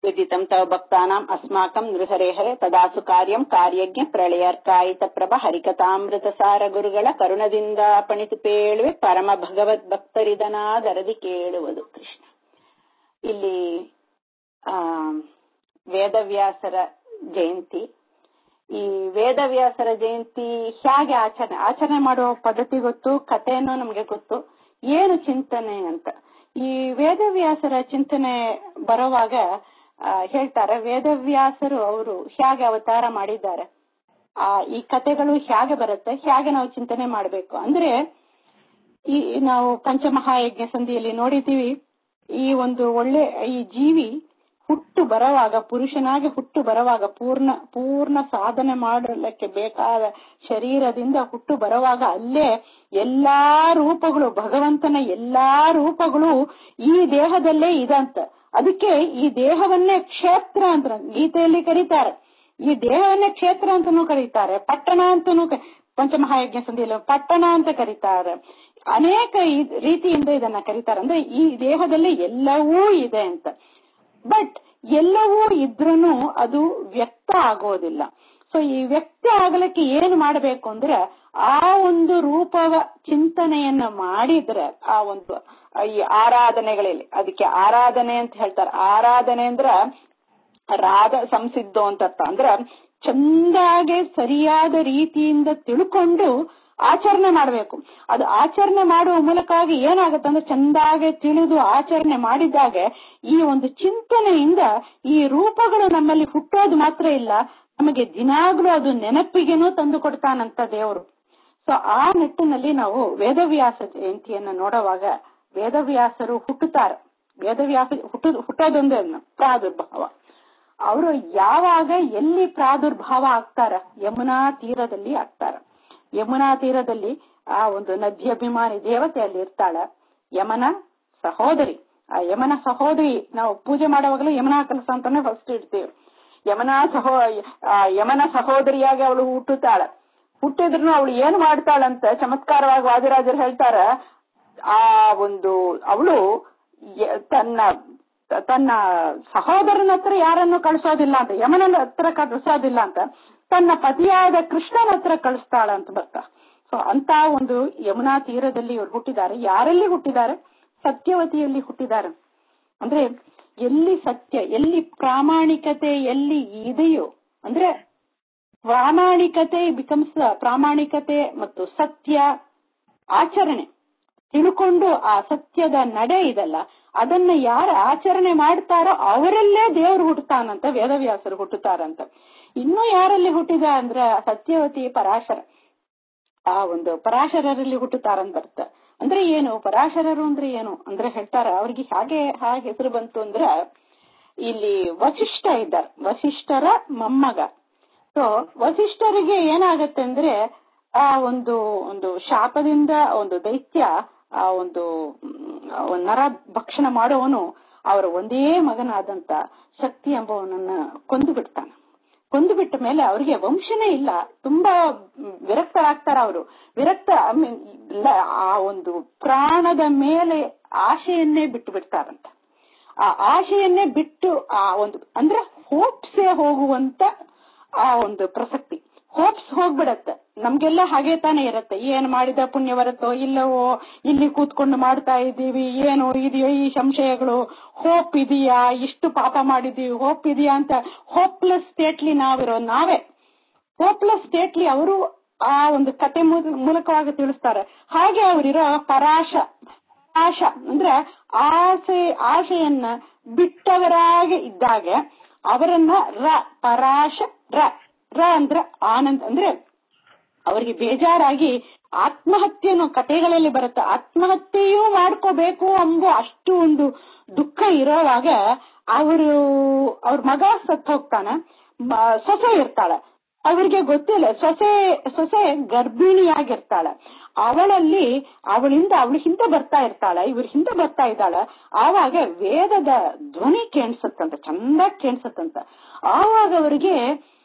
विदितं तव भक्तानाम् अस्माकं नृहरेहरे ತದಾಸು ಕಾರ್ಯಂ ಕಾರ್ಯಜ್ಞ ಪ್ರಳಯರ್ಕಾಯಿತ ಪ್ರಭ ಹರಿಕಥಾಮೃತಸಾರ ಗುರುಗಳ ಕರುಣದಿಂದ ಪಣಿತು ಪೇಳುವೆ ಪರಮ ಭಗವದ್ ಭಕ್ತರಿದನಾದರದಿ ಕೇಳುವುದು ಕೃಷ್ಣ ಇಲ್ಲಿ ಆ ವೇದವ್ಯಾಸರ ಜಯಂತಿ ಈ ವೇದವ್ಯಾಸರ ಜಯಂತಿ ಹೇಗೆ ಆಚರಣೆ ಆಚರಣೆ ಮಾಡುವ ಪದ್ಧತಿ ಗೊತ್ತು ಕಥೆಯನ್ನು ನಮಗೆ ಗೊತ್ತು ಏನು ಚಿಂತನೆ ಅಂತ ಈ ವೇದವ್ಯಾಸರ ಚಿಂತನೆ ಬರುವಾಗ ಹೇಳ್ತಾರೆ ವೇದವ್ಯಾಸರು ಅವರು ಹೇಗೆ ಅವತಾರ ಮಾಡಿದ್ದಾರೆ ಆ ಈ ಕಥೆಗಳು ಹೇಗೆ ಬರುತ್ತೆ ಹೇಗೆ ನಾವು ಚಿಂತನೆ ಮಾಡಬೇಕು ಅಂದ್ರೆ ಈ ನಾವು ಪಂಚಮಹಾಯಜ್ಞ ಸಂಧಿಯಲ್ಲಿ ನೋಡಿದ್ದೀವಿ ಈ ಒಂದು ಒಳ್ಳೆ ಈ ಜೀವಿ ಹುಟ್ಟು ಬರುವಾಗ ಪುರುಷನಾಗಿ ಹುಟ್ಟು ಬರುವಾಗ ಪೂರ್ಣ ಪೂರ್ಣ ಸಾಧನೆ ಮಾಡಲಿಕ್ಕೆ ಬೇಕಾದ ಶರೀರದಿಂದ ಹುಟ್ಟು ಬರುವಾಗ ಅಲ್ಲೇ ಎಲ್ಲಾ ರೂಪಗಳು ಭಗವಂತನ ಎಲ್ಲಾ ರೂಪಗಳು ಈ ದೇಹದಲ್ಲೇ ಇದಂತ ಅದಕ್ಕೆ ಈ ದೇಹವನ್ನೇ ಕ್ಷೇತ್ರ ಅಂತ ಗೀತೆಯಲ್ಲಿ ಕರೀತಾರೆ ಈ ದೇಹವನ್ನೇ ಕ್ಷೇತ್ರ ಅಂತಾನೂ ಕರೀತಾರೆ ಪಟ್ಟಣ ಅಂತಾನೂ ಪಂಚಮಹಾಯಜ್ಞ ಸಂಧಿಯಲ್ಲಿ ಪಟ್ಟಣ ಅಂತ ಕರೀತಾರೆ ಅನೇಕ ರೀತಿಯಿಂದ ಇದನ್ನ ಕರೀತಾರೆ ಅಂದ್ರೆ ಈ ದೇಹದಲ್ಲಿ ಎಲ್ಲವೂ ಇದೆ ಅಂತ ಬಟ್ ಎಲ್ಲವೂ ಇದ್ರೂ ಅದು ವ್ಯಕ್ತ ಆಗೋದಿಲ್ಲ ಸೊ ಈ ವ್ಯಕ್ತ ಆಗಲಿಕ್ಕೆ ಏನು ಮಾಡಬೇಕು ಅಂದ್ರೆ ಆ ಒಂದು ರೂಪವ ಚಿಂತನೆಯನ್ನ ಮಾಡಿದ್ರೆ ಆ ಒಂದು ಈ ಆರಾಧನೆಗಳಲ್ಲಿ ಅದಕ್ಕೆ ಆರಾಧನೆ ಅಂತ ಹೇಳ್ತಾರೆ ಆರಾಧನೆ ಅಂದ್ರ ರಾಗ ಸಂಸಿದ್ಧೋ ಅಂತ ಅರ್ಥ ಅಂದ್ರ ಚಂದಾಗೆ ಸರಿಯಾದ ರೀತಿಯಿಂದ ತಿಳ್ಕೊಂಡು ಆಚರಣೆ ಮಾಡಬೇಕು ಅದು ಆಚರಣೆ ಮಾಡುವ ಮೂಲಕವಾಗಿ ಏನಾಗುತ್ತೆ ಅಂದ್ರೆ ಚಂದಾಗೆ ತಿಳಿದು ಆಚರಣೆ ಮಾಡಿದಾಗ ಈ ಒಂದು ಚಿಂತನೆಯಿಂದ ಈ ರೂಪಗಳು ನಮ್ಮಲ್ಲಿ ಹುಟ್ಟೋದು ಮಾತ್ರ ಇಲ್ಲ ನಮಗೆ ದಿನಾಗ್ಲೂ ಅದು ನೆನಪಿಗೆನೂ ತಂದು ಕೊಡ್ತಾನಂತ ದೇವರು ಸೊ ಆ ನಿಟ್ಟಿನಲ್ಲಿ ನಾವು ವೇದವ್ಯಾಸ ಜಯಂತಿಯನ್ನ ನೋಡುವಾಗ ವೇದವ್ಯಾಸರು ಹುಟ್ಟುತ್ತಾರೆ ವೇದವ್ಯಾಸ ಹುಟ್ಟು ಹುಟ್ಟೋದೊಂದೇ ಪ್ರಾದುರ್ಭಾವ ಅವರು ಯಾವಾಗ ಎಲ್ಲಿ ಪ್ರಾದುರ್ಭಾವ ಆಗ್ತಾರ ಯಮುನಾ ತೀರದಲ್ಲಿ ಆಗ್ತಾರ ಯಮುನಾ ತೀರದಲ್ಲಿ ಆ ಒಂದು ನದ್ಯಭಿಮಾನಿ ದೇವತೆ ಅಲ್ಲಿ ಇರ್ತಾಳ ಯಮನ ಸಹೋದರಿ ಆ ಯಮನ ಸಹೋದರಿ ನಾವು ಪೂಜೆ ಮಾಡುವಾಗಲೂ ಯಮನಾ ಕಲಸ ಅಂತಾನೆ ಫಸ್ಟ್ ಇಡ್ತೀವಿ ಯಮನ ಸಹೋ ಯಮನ ಸಹೋದರಿಯಾಗಿ ಅವಳು ಹುಟ್ಟುತ್ತಾಳ ಹುಟ್ಟಿದ್ರು ಅವಳು ಏನ್ ಮಾಡ್ತಾಳಂತ ಚಮತ್ಕಾರವಾಗಿ ವಾದಿರಾಜರು ಹೇಳ್ತಾರ ಆ ಒಂದು ಅವಳು ತನ್ನ ತನ್ನ ಸಹೋದರನ ಹತ್ರ ಯಾರನ್ನು ಕಳಿಸೋದಿಲ್ಲ ಅಂತ ಯಮನ ಹತ್ರ ಕಳಿಸೋದಿಲ್ಲ ಅಂತ ತನ್ನ ಪತಿಯಾದ ಕೃಷ್ಣನ ಹತ್ರ ಕಳಿಸ್ತಾಳ ಅಂತ ಬರ್ತಾ ಸೊ ಅಂತ ಒಂದು ಯಮುನಾ ತೀರದಲ್ಲಿ ಇವ್ರು ಹುಟ್ಟಿದ್ದಾರೆ ಯಾರಲ್ಲಿ ಹುಟ್ಟಿದ್ದಾರೆ ಸತ್ಯವತಿಯಲ್ಲಿ ಹುಟ್ಟಿದ್ದಾರೆ ಅಂದ್ರೆ ಎಲ್ಲಿ ಸತ್ಯ ಎಲ್ಲಿ ಪ್ರಾಮಾಣಿಕತೆ ಎಲ್ಲಿ ಇದೆಯೋ ಅಂದ್ರೆ ಪ್ರಾಮಾಣಿಕತೆ ಬಿಕಮ್ಸ್ ಪ್ರಾಮಾಣಿಕತೆ ಮತ್ತು ಸತ್ಯ ಆಚರಣೆ ತಿಳ್ಕೊಂಡು ಆ ಸತ್ಯದ ನಡೆ ಇದಲ್ಲ ಅದನ್ನ ಯಾರು ಆಚರಣೆ ಮಾಡ್ತಾರೋ ಅವರಲ್ಲೇ ದೇವರು ಹುಟ್ಟುತ್ತಾನಂತ ವೇದವ್ಯಾಸರು ಹುಟ್ಟುತ್ತಾರಂತ ಇನ್ನು ಯಾರಲ್ಲಿ ಹುಟ್ಟಿದ ಅಂದ್ರೆ ಸತ್ಯವತಿ ಪರಾಶರ ಆ ಒಂದು ಪರಾಶರರಲ್ಲಿ ಹುಟ್ಟುತ್ತಾರಂತ ಅರ್ಥ ಅಂದ್ರೆ ಏನು ಪರಾಶರರು ಅಂದ್ರೆ ಏನು ಅಂದ್ರೆ ಹೇಳ್ತಾರ ಅವ್ರಿಗೆ ಹಾಗೆ ಹಾಗೆ ಹೆಸರು ಬಂತು ಅಂದ್ರ ಇಲ್ಲಿ ವಸಿಷ್ಠ ಇದ್ದಾರೆ ವಸಿಷ್ಠರ ಮೊಮ್ಮಗ ಸೊ ವಸಿಷ್ಠರಿಗೆ ಏನಾಗತ್ತೆ ಅಂದ್ರೆ ಆ ಒಂದು ಒಂದು ಶಾಪದಿಂದ ಒಂದು ದೈತ್ಯ ಆ ಒಂದು ನರ ಭಕ್ಷಣ ಮಾಡುವವನು ಅವರ ಒಂದೇ ಮಗನಾದಂತ ಶಕ್ತಿ ಎಂಬುವನನ್ನ ಕೊಂದು ಬಿಡ್ತಾನೆ ಕೊಂದು ಬಿಟ್ಟ ಮೇಲೆ ಅವರಿಗೆ ವಂಶನೇ ಇಲ್ಲ ತುಂಬಾ ವಿರಕ್ತರಾಗ್ತಾರ ಅವರು ವಿರಕ್ತ ಆ ಒಂದು ಪ್ರಾಣದ ಮೇಲೆ ಆಶೆಯನ್ನೇ ಬಿಟ್ಟು ಬಿಡ್ತಾರಂತ ಆ ಆಶೆಯನ್ನೇ ಬಿಟ್ಟು ಆ ಒಂದು ಅಂದ್ರೆ ಹೋಪ್ಸೇ ಹೋಗುವಂತ ಆ ಒಂದು ಪ್ರಸಕ್ತಿ ಹೋಪ್ಸ್ ಹೋಗ್ಬಿಡತ್ತೆ ನಮ್ಗೆಲ್ಲ ಹಾಗೆ ತಾನೇ ಇರತ್ತೆ ಏನ್ ಮಾಡಿದ ಪುಣ್ಯ ಬರುತ್ತೋ ಇಲ್ಲವೋ ಇಲ್ಲಿ ಕೂತ್ಕೊಂಡು ಮಾಡ್ತಾ ಇದ್ದೀವಿ ಏನು ಇದೆಯೋ ಈ ಸಂಶಯಗಳು ಹೋಪ್ ಇದೆಯಾ ಇಷ್ಟು ಪಾಪ ಮಾಡಿದೀವಿ ಹೋಪ್ ಇದೆಯಾ ಅಂತ ಹೋಪ್ಲೆಸ್ ಸ್ಟೇಟ್ಲಿ ನಾವಿರೋ ನಾವೇ ಹೋಪ್ಲೆಸ್ ಸ್ಟೇಟ್ಲಿ ಅವರು ಆ ಒಂದು ಕತೆ ಮೂಲಕವಾಗಿ ತಿಳಿಸ್ತಾರೆ ಹಾಗೆ ಅವರಿರೋ ಪರಾಶ ಪರಾಶ ಅಂದ್ರೆ ಆಸೆ ಆಶೆಯನ್ನ ಬಿಟ್ಟವರಾಗಿ ಇದ್ದಾಗ ಅವರನ್ನ ರ ಪರಾಶ ರ ರ ಅಂದ್ರೆ ಆನಂದ್ ಅಂದ್ರೆ ಅವರಿಗೆ ಬೇಜಾರಾಗಿ ಆತ್ಮಹತ್ಯೆನೋ ಕಥೆಗಳಲ್ಲಿ ಬರುತ್ತೆ ಆತ್ಮಹತ್ಯೆಯೂ ಮಾಡ್ಕೋಬೇಕು ಎಂಬ ಅಷ್ಟು ಒಂದು ದುಃಖ ಇರೋವಾಗ ಅವರು ಅವ್ರ ಮಗ ಸತ್ ಹೋಗ್ತಾನ ಸೊಸೆ ಇರ್ತಾಳೆ ಅವರಿಗೆ ಗೊತ್ತಿಲ್ಲ ಸೊಸೆ ಸೊಸೆ ಗರ್ಭಿಣಿಯಾಗಿರ್ತಾಳೆ ಅವಳಲ್ಲಿ ಅವಳಿಂದ ಅವಳು ಹಿಂದೆ ಬರ್ತಾ ಇರ್ತಾಳ ಇವ್ರ ಹಿಂದೆ ಬರ್ತಾ ಇದ್ದಾಳ ಆವಾಗ ವೇದದ ಧ್ವನಿ ಕೇಣಿಸತ್ತಂತ ಚಂದ ಕೇಣಿಸತ್ತಂತ ಆವಾಗ ಅವರಿಗೆ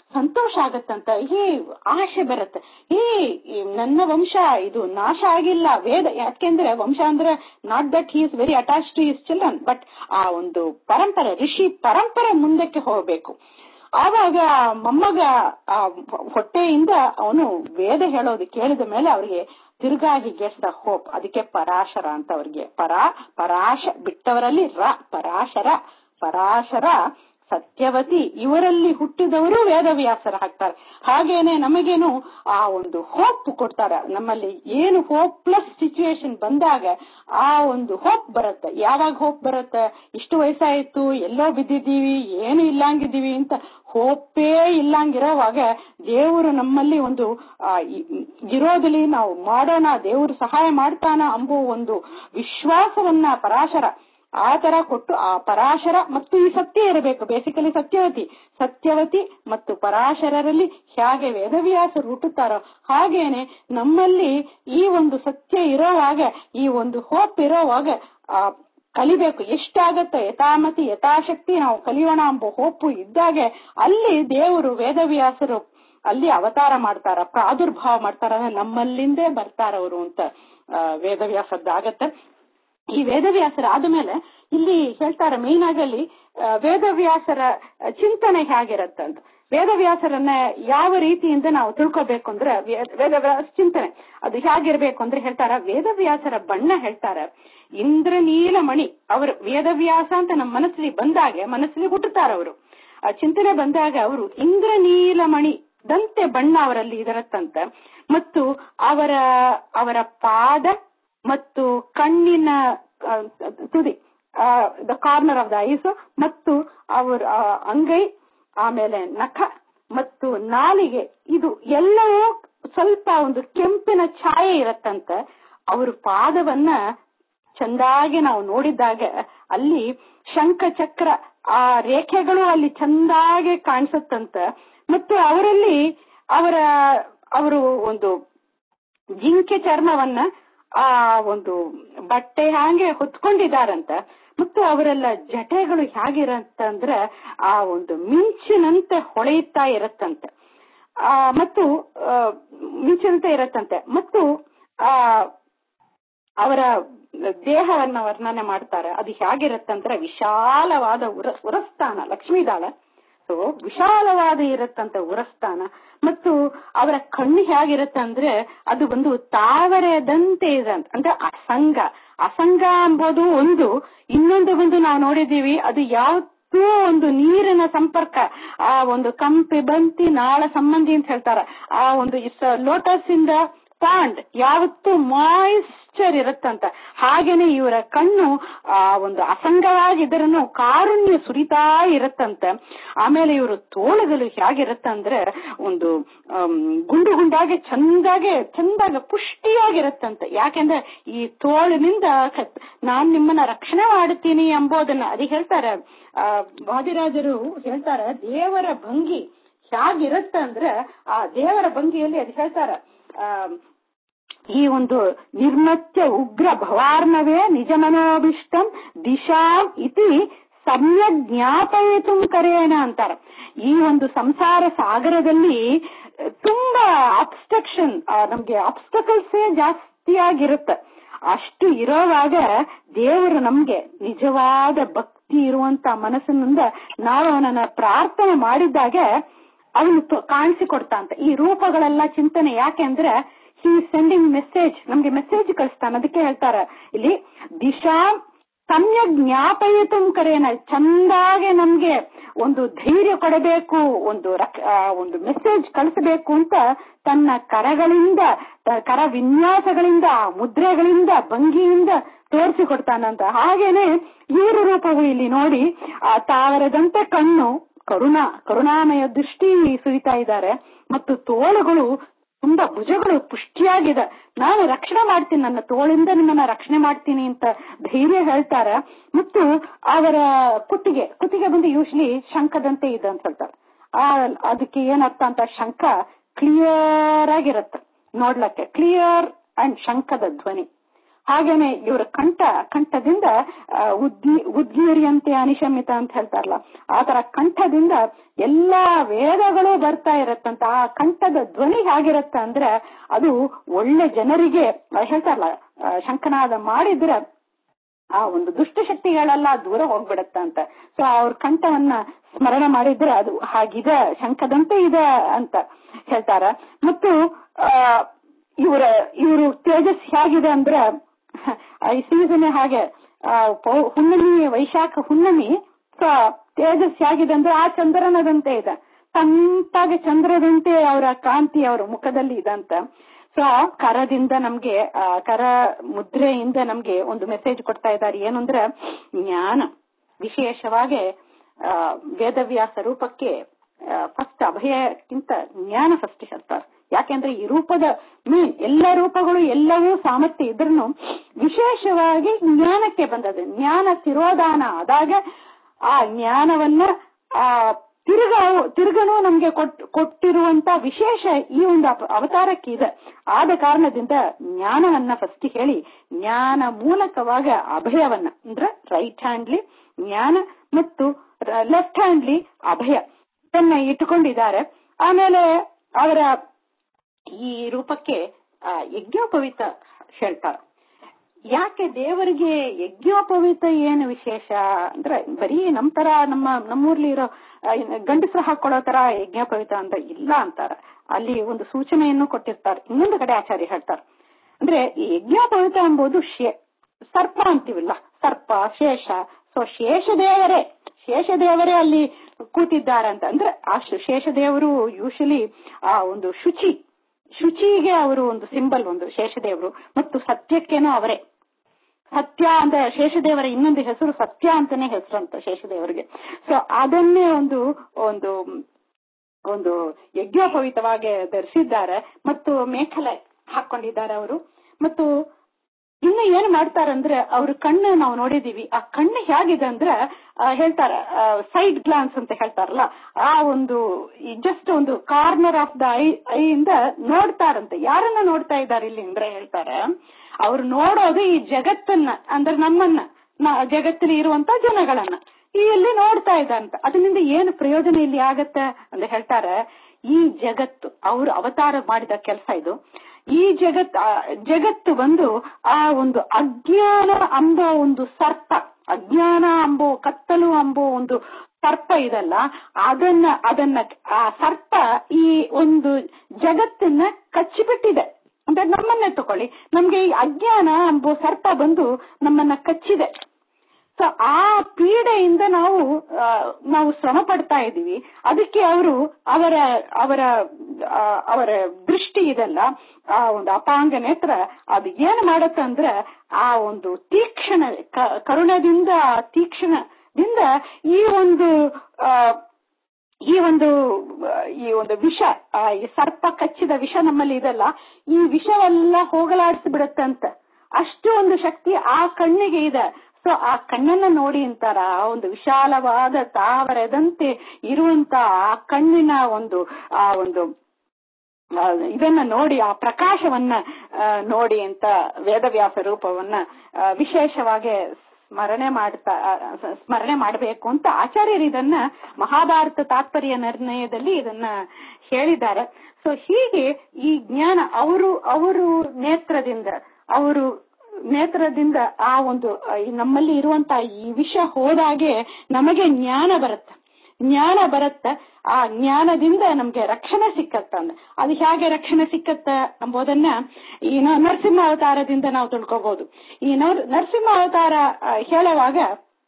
ಸಂತೋಷ ಆಗತ್ತಂತ ಹೇ ಆಶೆ ಬರುತ್ತೆ ಹೇ ಈ ನನ್ನ ವಂಶ ಇದು ನಾಶ ಆಗಿಲ್ಲ ವೇದ ಯಾಕೆಂದ್ರೆ ವಂಶ ಅಂದ್ರೆ not that he is very attach to his children but ಆ ಒಂದು ಪರಂಪರೆ ಋಷಿ ಪರಂಪರೆ ಮುಂದಕ್ಕೆ ಹೋಗಬೇಕು ಆವಾಗ ಮೊಮ್ಮಗ ಆ ಹೊಟ್ಟೆಯಿಂದ ಅವನು ವೇದ ಹೇಳೋದು ಕೇಳಿದ ಮೇಲೆ ಅವರಿಗೆ ತಿರ್ಗಾ ಹಿ ಗೆಟ್ಸ್ ದ ಹೋಪ್ ಅದಕ್ಕೆ ಪರಾಶರ ಅಂತ ಅವ್ರಿಗೆ ಪರಾ ಪರಾಶ ಬಿಟ್ಟವರಲ್ಲಿ ರ ಪರಾಶರ ಪರಾಶರ ಸತ್ಯವತಿ ಇವರಲ್ಲಿ ಹುಟ್ಟಿದವರು ವೇದವ್ಯಾಸರ ಹಾಕ್ತಾರೆ ಹಾಗೇನೆ ನಮಗೇನು ಆ ಒಂದು ಹೋಪ್ ಕೊಡ್ತಾರೆ ನಮ್ಮಲ್ಲಿ ಏನು ಹೋಪ್ಲೆಸ್ ಸಿಚುವೇಶನ್ ಬಂದಾಗ ಆ ಒಂದು ಹೋಪ್ ಬರುತ್ತೆ ಯಾವಾಗ ಹೋಪ್ ಬರುತ್ತೆ ಇಷ್ಟು ವಯಸ್ಸಾಯ್ತು ಎಲ್ಲೋ ಬಿದ್ದಿದ್ದೀವಿ ಏನು ಇಲ್ಲಂಗಿದ್ದೀವಿ ಅಂತ ಹೋಪೇ ಇಲ್ಲಂಗಿರೋವಾಗ ದೇವರು ನಮ್ಮಲ್ಲಿ ಒಂದು ಆ ಇರೋದಲ್ಲಿ ನಾವು ಮಾಡೋಣ ದೇವರು ಸಹಾಯ ಮಾಡ್ತಾನ ಅಂಬೋ ಒಂದು ವಿಶ್ವಾಸವನ್ನ ಪರಾಶರ ಆ ತರ ಕೊಟ್ಟು ಆ ಪರಾಶರ ಮತ್ತು ಈ ಸತ್ಯ ಇರಬೇಕು ಬೇಸಿಕಲಿ ಸತ್ಯವತಿ ಸತ್ಯವತಿ ಮತ್ತು ಪರಾಶರರಲ್ಲಿ ಹೇಗೆ ವೇದವ್ಯಾಸರು ಹುಟ್ಟುತ್ತಾರೋ ಹಾಗೇನೆ ನಮ್ಮಲ್ಲಿ ಈ ಒಂದು ಸತ್ಯ ಇರೋವಾಗ ಈ ಒಂದು ಹೋಪ್ ಇರೋವಾಗ ಆ ಕಲಿಬೇಕು ಎಷ್ಟಾಗತ್ತೆ ಯಥಾಮತಿ ಯಥಾಶಕ್ತಿ ನಾವು ಕಲಿಯೋಣ ಎಂಬ ಹೋಪು ಇದ್ದಾಗ ಅಲ್ಲಿ ದೇವರು ವೇದವ್ಯಾಸರು ಅಲ್ಲಿ ಅವತಾರ ಮಾಡ್ತಾರ ಪ್ರಾದುರ್ಭಾವ ಮಾಡ್ತಾರ ನಮ್ಮಲ್ಲಿಂದೇ ಬರ್ತಾರ ಅವರು ಅಂತ ವೇದವ್ಯಾಸದ್ದಾಗತ್ತೆ ಈ ವೇದವ್ಯಾಸರ ಆದ್ಮೇಲೆ ಇಲ್ಲಿ ಹೇಳ್ತಾರೆ ಮೇನ್ ಆಗಿ ಅಲ್ಲಿ ವೇದವ್ಯಾಸರ ಚಿಂತನೆ ಹೇಗಿರತ್ತೆ ಅಂತ ವೇದವ್ಯಾಸರನ್ನ ಯಾವ ರೀತಿಯಿಂದ ನಾವು ತಿಳ್ಕೊಬೇಕು ಅಂದ್ರೆ ವೇದವ್ಯಾಸ ಚಿಂತನೆ ಅದು ಹೇಗಿರ್ಬೇಕು ಅಂದ್ರೆ ಹೇಳ್ತಾರ ವೇದವ್ಯಾಸರ ಬಣ್ಣ ಹೇಳ್ತಾರ ಇಂದ್ರನೀಲ ಮಣಿ ಅವರು ವೇದವ್ಯಾಸ ಅಂತ ನಮ್ಮ ಮನಸ್ಸಲ್ಲಿ ಬಂದಾಗ ಮನಸ್ಸಲ್ಲಿ ಹುಟ್ಟುತ್ತಾರ ಅವರು ಆ ಚಿಂತನೆ ಬಂದಾಗ ಅವರು ಇಂದ್ರನೀಲ ಮಣಿ ದಂತೆ ಬಣ್ಣ ಅವರಲ್ಲಿ ಇದರತ್ತಂತ ಮತ್ತು ಅವರ ಅವರ ಪಾದ ಮತ್ತು ಕಣ್ಣಿನ ತುದಿ the corner of the eyes ಮತ್ತು ಅವರ ಅಂಗೈ ಆಮೇಲೆ ನಖ ಮತ್ತು ನಾಲಿಗೆ ಇದು ಎಲ್ಲವೂ ಸ್ವಲ್ಪ ಒಂದು ಕೆಂಪಿನ ಛಾಯೆ ಇರತ್ತಂತ ಅವ್ರ ಪಾದವನ್ನ ಚಂದಾಗಿ ನಾವು ನೋಡಿದಾಗ ಅಲ್ಲಿ ಶಂಖ ಚಕ್ರ ಆ ರೇಖೆಗಳು ಅಲ್ಲಿ ಚಂದಾಗಿ ಕಾಣಿಸುತ್ತಂತ ಮತ್ತು ಅವರಲ್ಲಿ ಅವರ ಅವರು ಒಂದು ಜಿಂಕೆ ಚರ್ಮವನ್ನ ಆ ಒಂದು ಬಟ್ಟೆ ಹಾಗೆ ಹೊತ್ಕೊಂಡಿದಾರಂತ ಮತ್ತು ಅವರೆಲ್ಲ ಜಟೆಗಳು ಹೇಗಿರತ್ತಂದ್ರೆ ಆ ಒಂದು ಮಿಂಚಿನಂತೆ ಹೊಳೆಯುತ್ತಾ ಇರತ್ತಂತೆ ಆ ಮತ್ತು ಮಿಂಚಿನಂತೆ ಇರತ್ತಂತೆ ಮತ್ತು ಆ ಅವರ ದೇಹವನ್ನ ವರ್ಣನೆ ಮಾಡ್ತಾರೆ ಅದು ಹೇಗಿರತ್ತಂದ್ರೆ ವಿಶಾಲವಾದ ಉರ ಉರಸ್ಥಾನ ಲಕ್ಷ್ಮೀದಾಳ ಸೊ ವಿಶಾಲವಾದ ಇರತ್ತಂತ ಉರಸ್ಥಾನ ಮತ್ತು ಅವರ ಕಣ್ಣು ಹೇಗಿರತ್ತಂದ್ರೆ ಅದು ಒಂದು ತಾವರೆದಂತೆ ಇದೆ ಅಂದ್ರೆ ಅಸಂಗ ಅಸಂಗ ಎಂಬುದು ಒಂದು ಇನ್ನೊಂದು ಒಂದು ನಾವು ನೋಡಿದೀವಿ ಅದು ಯಾವತ್ತೂ ಒಂದು ನೀರಿನ ಸಂಪರ್ಕ ಆ ಒಂದು ಕಂಪಿ ಬಂತಿ ನಾಳ ಸಂಬಂಧಿ ಅಂತ ಹೇಳ್ತಾರ ಆ ಒಂದು ಲೋಟಸ್ ಇಂದ ಪಾಂಡ್ ಯಾವತ್ತೂ ಮಾಯಿಶ್ಚರ್ ಇರುತ್ತಂತ ಹಾಗೇನೆ ಇವರ ಕಣ್ಣು ಆ ಒಂದು ಅಸಂಗವಾಗಿದ್ದರನ್ನು ಕಾರುಣ್ಯ ಸುರಿತಾ ಇರತ್ತಂತೆ ಆಮೇಲೆ ಇವರು ತೋಳುಗಳು ಹೇಗಿರತ್ತಂದ್ರೆ ಒಂದು ಗುಂಡು ಗುಂಡಾಗಿ ಚಂದಾಗೆ ಚಂದಾಗ ಪುಷ್ಟಿಯಾಗಿರತ್ತಂತೆ ಯಾಕೆಂದ್ರೆ ಈ ತೋಳಿನಿಂದ ನಾನ್ ನಿಮ್ಮನ್ನ ರಕ್ಷಣೆ ಮಾಡುತ್ತೀನಿ ಎಂಬುದನ್ನ ಅದು ಹೇಳ್ತಾರೆ ಆ ವಾದಿರಾಜರು ಹೇಳ್ತಾರ ದೇವರ ಭಂಗಿ ಹೇಗಿರತ್ತಂದ್ರೆ ಆ ದೇವರ ಭಂಗಿಯಲ್ಲಿ ಅದು ಹೇಳ್ತಾರ ಆ ಈ ಒಂದು ನಿರ್ಮತ್ಯ ಉಗ್ರ ಭವಾರ್ಣವೇ ನಿಜ ಮನೋಭಿಷ್ಟಂ ದಿಶಾ ಇತಿ ಸಮ್ಯಕ್ ಜ್ಞಾಪಯಿತು ಕರೇನ ಅಂತಾರ ಈ ಒಂದು ಸಂಸಾರ ಸಾಗರದಲ್ಲಿ ತುಂಬಾ ಅಬ್ಸ್ಟ್ರಕ್ಷನ್ ನಮ್ಗೆ ಅಬ್ಸ್ಟಕಲ್ಸೇ ಜಾಸ್ತಿಯಾಗಿರುತ್ತೆ ಅಷ್ಟು ಇರೋವಾಗ ದೇವರು ನಮ್ಗೆ ನಿಜವಾದ ಭಕ್ತಿ ಇರುವಂತ ಮನಸ್ಸಿನಿಂದ ನಾವು ಅವನನ್ನ ಪ್ರಾರ್ಥನೆ ಮಾಡಿದಾಗ ಅವನು ಕಾಣಿಸಿಕೊಡ್ತಾ ಅಂತ ಈ ರೂಪಗಳೆಲ್ಲ ಚಿಂತನೆ ಯಾಕೆಂದ್ರೆ ಹಿ ಸೆಂಡಿಂಗ್ ಮೆಸೇಜ್ ನಮ್ಗೆ ಮೆಸೇಜ್ ಕಳಿಸ್ತಾನೆ ಅದಕ್ಕೆ ಹೇಳ್ತಾರ ಇಲ್ಲಿ ದಿಶಾ ಸಮ್ಯ ಜ್ಞಾಪಯಿತು ಕರೇನ ಚಂದಾಗೆ ನಮ್ಗೆ ಒಂದು ಧೈರ್ಯ ಕೊಡಬೇಕು ಒಂದು ಒಂದು ಮೆಸೇಜ್ ಕಳಿಸಬೇಕು ಅಂತ ತನ್ನ ಕರಗಳಿಂದ ಕರ ವಿನ್ಯಾಸಗಳಿಂದ ಮುದ್ರೆಗಳಿಂದ ಭಂಗಿಯಿಂದ ತೋರಿಸಿಕೊಡ್ತಾನಂತ ಹಾಗೇನೆ ಇವರ ರೂಪವು ಇಲ್ಲಿ ನೋಡಿ ಆ ತಾವರದಂತೆ ಕಣ್ಣು ಕರುಣಾ ಕರುಣಾಮಯ ದೃಷ್ಟಿ ಸುರಿತಾ ಇದ್ದಾರೆ ಮತ್ತು ತೋಳುಗಳು ತುಂಬಾ ಭುಜಗಳು ಪುಷ್ಟಿಯಾಗಿದೆ ನಾನು ರಕ್ಷಣೆ ಮಾಡ್ತೀನಿ ನನ್ನ ತೋಳಿಂದ ನಿಮ್ಮನ್ನ ರಕ್ಷಣೆ ಮಾಡ್ತೀನಿ ಅಂತ ಧೈರ್ಯ ಹೇಳ್ತಾರ ಮತ್ತು ಅವರ ಕುತ್ತಿಗೆ ಕುತ್ತಿಗೆ ಬಂದು ಯೂಶ್ಲಿ ಶಂಖದಂತೆ ಇದೆ ಅಂತ ಹೇಳ್ತಾರೆ ಆ ಅದಕ್ಕೆ ಏನರ್ಥ ಅಂತ ಶಂಖ ಕ್ಲಿಯರ್ ಆಗಿರತ್ತೆ ನೋಡ್ಲಕ್ಕೆ ಕ್ಲಿಯರ್ ಅಂಡ್ ಶಂಖದ ಧ್ವನಿ ಹಾಗೇನೆ ಇವರ ಕಂಠ ಕಂಠದಿಂದ ಆ, ಉದ್ಗಿ ಉದ್ಗೀರಿಯಂತೆ ಅನಿಶಮಿತ ಅಂತ ಹೇಳ್ತಾರಲ್ಲ ಆ ತರ ಕಂಠದಿಂದ ಎಲ್ಲಾ ವೇದಗಳು ಬರ್ತಾ ಇರತ್ತಂತ ಆ ಕಂಠದ ಧ್ವನಿ ಹೇಗಿರತ್ತ ಅಂದ್ರೆ ಅದು ಒಳ್ಳೆ ಜನರಿಗೆ ಆ, ಹೇಳ್ತಾರಲ್ಲ ಆ, ಶಂಖನಾದ ಮಾಡಿದ್ರೆ ಆ ಒಂದು ದುಷ್ಟಶಕ್ತಿಗಳೆಲ್ಲ ದೂರ ಹೋಗ್ಬಿಡತ್ತ ಅಂತ ಸೊ ಅವ್ರ ಕಂಠವನ್ನ ಸ್ಮರಣೆ ಮಾಡಿದ್ರೆ ಅದು ಹಾಗಿದೆ ಶಂಖದಂತೆ ಇದೆ ಅಂತ ಹೇಳ್ತಾರ ಮತ್ತು ಆ ಇವರ ಇವರು ತೇಜಸ್ ಹೇಗಿದೆ ಅಂದ್ರೆ ಈ ಸೀಸನ್ ಹಾಗೆ ಆ, ಪೌ- ಹುಣ್ಣಿಮೆ ವೈಶಾಖ ಹುಣ್ಣಿಮೆ ಸೊ ತೇಜಸ್ ಹೇಗಿದೆ ಅಂದ್ರೆ ಆ ಚಂದ್ರನದಂತೆ ಇದೆ ತಂಪಾಗಿ ಚಂದ್ರದಂತೆ ಅವರ ಕಾಂತಿ ಅವರ ಮುಖದಲ್ಲಿ ಇದಂತ ಸೊ ಆ ಕರದಿಂದ ನಮ್ಗೆ ಆ ಕರ ಮುದ್ರೆಯಿಂದ ನಮ್ಗೆ ಒಂದು ಮೆಸೇಜ್ ಕೊಡ್ತಾ ಇದ್ದಾರೆ ಏನು ಅಂದ್ರೆ ಜ್ಞಾನ ವಿಶೇಷವಾಗಿ ಆ, ವೇದವ್ಯಾಸ ರೂಪಕ್ಕೆ ಫಸ್ಟ್ ಅಭಯಕ್ಕಿಂತ ಜ್ಞಾನ ಫಸ್ಟ್ ಹೇಳ್ತಾರೆ ಯಾಕೆಂದ್ರೆ ಈ ರೂಪದ ಮೀನ್ ಎಲ್ಲ ರೂಪಗಳು ಎಲ್ಲವೂ ಸಾಮರ್ಥ್ಯ ಇದ್ರೂ ವಿಶೇಷವಾಗಿ ಜ್ಞಾನಕ್ಕೆ ಬಂದದ್ದು ಜ್ಞಾನ ತಿರೋಧಾನ ಆದಾಗ ಆ ಜ್ಞಾನವನ್ನ ಆ ತಿರುಗ ತಿರುಗನು ನಮ್ಗೆ ಕೊಟ್- ಕೊಟ್ಟಿರುವಂತ ವಿಶೇಷ ಈ ಒಂದು ಅಪ- ಅವತಾರಕ್ಕೆ ಇದೆ ಆದ ಕಾರಣದಿಂದ ಜ್ಞಾನವನ್ನ ಫಸ್ಟ್ ಹೇಳಿ ಜ್ಞಾನ ಮೂಲಕವಾಗ ಅಭಯವನ್ನ ಅಂದ್ರೆ ರೈಟ್ ಹ್ಯಾಂಡ್ಲಿ ಜ್ಞಾನ ಮತ್ತು ಲೆಫ್ಟ್ ಹ್ಯಾಂಡ್ಲಿ ಅಭಯ ಇದನ್ನ ಇಟ್ಟುಕೊಂಡಿದ್ದಾರೆ ಆಮೇಲೆ ಅವರ ಈ ರೂಪಕ್ಕೆ ಆ, ಯಜ್ಞೋಪವಿತ ಹೇಳ್ತಾರೆ ಯಾಕೆ ದೇವರಿಗೆ ಯಜ್ಞೋಪವಿತ ಏನು ವಿಶೇಷ ಅಂದ್ರೆ ಬರೀ ನಮ್ ತರ ನಮ್ಮ ನಮ್ಮೂರ್ಲಿ ಇರೋ ಆ, ಗಂಡಸರು ಹಾಕೊಳ್ಳೋ ತರ ಯಜ್ಞೋಪವಿತ ಅಂತ ಇಲ್ಲ ಅಂತಾರ ಅಲ್ಲಿ ಒಂದು ಸೂಚನೆಯನ್ನು ಕೊಟ್ಟಿರ್ತಾರೆ ಇನ್ನೊಂದು ಕಡೆ ಆಚಾರ್ಯ ಹೇಳ್ತಾರೆ ಅಂದ್ರೆ ಈ ಯಜ್ಞೋಪವಿತ ಎಂಬುದು ಶೇ- ಸರ್ಪ ಅಂತೀವಿಲ್ಲ ಸರ್ಪ ಶೇಷ ಸೊ ಶೇಷದೇವರೇ ಶೇಷದೇವರೇ ಅಲ್ಲಿ ಕೂತಿದ್ದಾರಂತ ಅಂದ್ರೆ ಆ ಶು- ಶೇಷದೇವರು ಯೂಶಲಿ ಆ ಒಂದು ಶುಚಿ ಶುಚಿಗೆ ಅವರು ಒಂದು ಸಿಂಬಲ್ ಒಂದು ಶೇಷದೇವರು ಮತ್ತು ಸತ್ಯಕ್ಕೇನೋ ಅವರೇ ಸತ್ಯ ಅಂತ ಶೇಷದೇವರ ಇನ್ನೊಂದು ಹೆಸರು ಸತ್ಯ ಅಂತಾನೆ ಹೆಸರು ಅಂತ ಶೇಷದೇವರಿಗೆ ಸೊ ಅದನ್ನೇ ಒಂದು ಒಂದು ಒಂದು ಯಜ್ಞೋಪವಿತವಾಗಿ ಧರಿಸಿದ್ದಾರೆ ಮತ್ತು ಮೇಖಲೆ ಹಾಕೊಂಡಿದ್ದಾರೆ ಅವರು ಮತ್ತು ಇನ್ನು ಏನ್ ಮಾಡ್ತಾರಂದ್ರೆ ಅವ್ರ ಕಣ್ಣು ನಾವು ನೋಡಿದೀವಿ ಆ ಕಣ್ಣು ಹೇಗಿದೆ ಅಂದ್ರೆ ಆ, ಹೇಳ್ತಾರ ಸೈಡ್ ಗ್ಲಾನ್ಸ್ ಅಂತ ಹೇಳ್ತಾರಲ್ಲ ಆ ಒಂದು ಜಸ್ಟ್ ಒಂದು ಕಾರ್ನರ್ ಆಫ್ ದ ಐ ಐಯಿಂದ ನೋಡ್ತಾರಂತೆ ಯಾರನ್ನ ನೋಡ್ತಾ ಇದ್ದಾರೆ ಇಲ್ಲಿ ಅಂದ್ರೆ ಹೇಳ್ತಾರೆ ಅವ್ರು ನೋಡೋದು ಈ ಜಗತ್ತನ್ನ ಅಂದ್ರೆ ನಮ್ಮನ್ನ ನ- ಜಗತ್ತಲ್ಲಿ ಇರುವಂತ ಜನಗಳನ್ನ ಈ ಇಲ್ಲಿ ನೋಡ್ತಾ ಇದ್ದಂತ ಅದರಿಂದ ಏನು ಪ್ರಯೋಜನ ಇಲ್ಲಿ ಆಗತ್ತೆ ಅಂತ ಹೇಳ್ತಾರೆ ಈ ಜಗತ್ತು ಅವರು ಅವತಾರ ಮಾಡಿದ ಕೆಲಸ ಇದು ಈ ಜಗತ್ ಆ, ಜಗತ್ತು ಬಂದು ಆ ಒಂದು ಅಜ್ಞಾನ ಅಂಬೋ ಒಂದು ಸರ್ಪ ಅಜ್ಞಾನ ಅಂಬೋ ಕತ್ತಲು ಅಂಬೋ ಒಂದು ಸರ್ಪ ಇದಲ್ಲ ಅದನ್ನ ಅದನ್ನ ಆ ಸರ್ಪ ಈ ಒಂದು ಜಗತ್ತನ್ನ ಕಚ್ಚಿಬಿಟ್ಟಿದೆ ಅಂದ್ರೆ ನಮ್ಮನ್ನೇ ತಕೊಳ್ಳಿ ನಮ್ಗೆ ಈ ಅಜ್ಞಾನ ಎಂಬೋ ಸರ್ಪ ಬಂದು ನಮ್ಮನ್ನ ಕಚ್ಚಿದೆ ಸೊ ಆ ಪೀಡೆಯಿಂದ ನಾವು ಆ, ನಾವು ಶ್ರಮ ಪಡ್ತಾ ಇದೀವಿ ಅದಕ್ಕೆ ಅವರು ಅವರ ಅವರ ಆ, ಅವರ ದೃಷ್ಟಿ ಇದೆಲ್ಲ ಆ ಒಂದು ಅಪಾಂಗ ನೇತ್ರ ಅದು ಏನ್ ಮಾಡತ್ತೆ ಅಂದ್ರೆ ಆ ಒಂದು ತೀಕ್ಷಣ ಕ- ಕರುಣದಿಂದ ಆ ತೀಕ್ಷಣದಿಂದ ಈ ಒಂದು ಆ ಈ ಒಂದು ಆ, ಈ ಒಂದು ವಿಷ ಆ, ಈ ಸರ್ಪ ಕಚ್ಚಿದ ವಿಷ ನಮ್ಮಲ್ಲಿ ಇದೆಲ್ಲ ಈ ವಿಷವೆಲ್ಲ ಹೋಗಲಾಡಿಸಿ ಬಿಡುತ್ತಂತ ಅಷ್ಟು ಒಂದು ಶಕ್ತಿ ಆ ಕಣ್ಣಿಗೆ ಇದೆ ಸೊ ಆ ಕಣ್ಣನ್ನ ನೋಡಿ ಅಂತಾರ ಆ ಒಂದು ವಿಶಾಲವಾದ ತಾವರೆದಂತೆ ಇರುವಂತ ಆ ಕಣ್ಣಿನ ಒಂದು ಆ ಒಂದು ಆ, ಇದನ್ನ ನೋಡಿ ಆ ಪ್ರಕಾಶವನ್ನ ಆ, ನೋಡಿ ಅಂತ ವೇದವ್ಯಾಸ ರೂಪವನ್ನ ಆ, ವಿಶೇಷವಾಗಿ ಸ್ಮರಣೆ ಮಾಡ್ತಾ ಆ, ಸ- ಸ್ಮರಣೆ ಮಾಡಬೇಕು ಅಂತ ಆಚಾರ್ಯರು ಇದನ್ನ ಮಹಾಭಾರತ ತಾತ್ಪರ್ಯ ನಿರ್ಣಯದಲ್ಲಿ ಇದನ್ನ ಹೇಳಿದ್ದಾರೆ ಸೊ ಹೀಗೆ ಈ ಜ್ಞಾನ ಅವರು ಅವರು ನೇತ್ರದಿಂದ ಅವರು ನೇತ್ರದಿಂದ ಆ ಒಂದು ಆ, ಈ ನಮ್ಮಲ್ಲಿ ಇರುವಂತ ಈ ವಿಷ ಹೋದಾಗೆ ನಮಗೆ ಜ್ಞಾನ ಬರುತ್ತೆ ಜ್ಞಾನ ಬರುತ್ತೆ ಆ ಜ್ಞಾನದಿಂದ ನಮ್ಗೆ ರಕ್ಷಣೆ ಸಿಕ್ಕತ್ತ ಅದು ಹೇಗೆ ರಕ್ಷಣೆ ಸಿಕ್ಕತ್ತ ಎಂಬುದನ್ನ ಈ ನ- ನರಸಿಂಹ ಅವತಾರದಿಂದ ನಾವು ತಿಳ್ಕೋಬಹುದು ಈ ನರ್- ನರಸಿಂಹ ಅವತಾರ ಆ, ಹೇಳುವಾಗ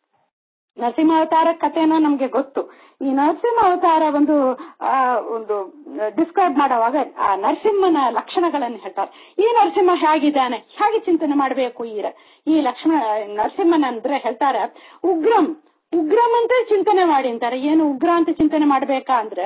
ನರಸಿಂಹ ಅವತಾರ ಕಥೆನೋ ನಮ್ಗೆ ಗೊತ್ತು ಈ ನರಸಿಂಹ ಅವತಾರ ಒಂದು ಆ ಒಂದು ಡಿಸ್ಕ್ರೈಬ್ ಮಾಡುವಾಗ ಆ ನರಸಿಂಹನ ಲಕ್ಷಣಗಳನ್ನು ಹೇಳ್ತಾರೆ ಈ ನರಸಿಂಹ ಹೇಗಿದ್ದಾನೆ ಹೇಗೆ ಚಿಂತನೆ ಮಾಡಬೇಕು ಈ ರ- ಈ ಲಕ್ಷಣ ನರಸಿಂಹನ ಅಂದ್ರೆ ಹೇಳ್ತಾರೆ ಉಗ್ರಂ ಉಗ್ರಂ ಅಂತ ಚಿಂತನೆ ಮಾಡಿ ಅಂತಾರೆ ಏನು ಉಗ್ರ ಅಂತ ಚಿಂತನೆ ಮಾಡ್ಬೇಕಾ ಅಂದ್ರೆ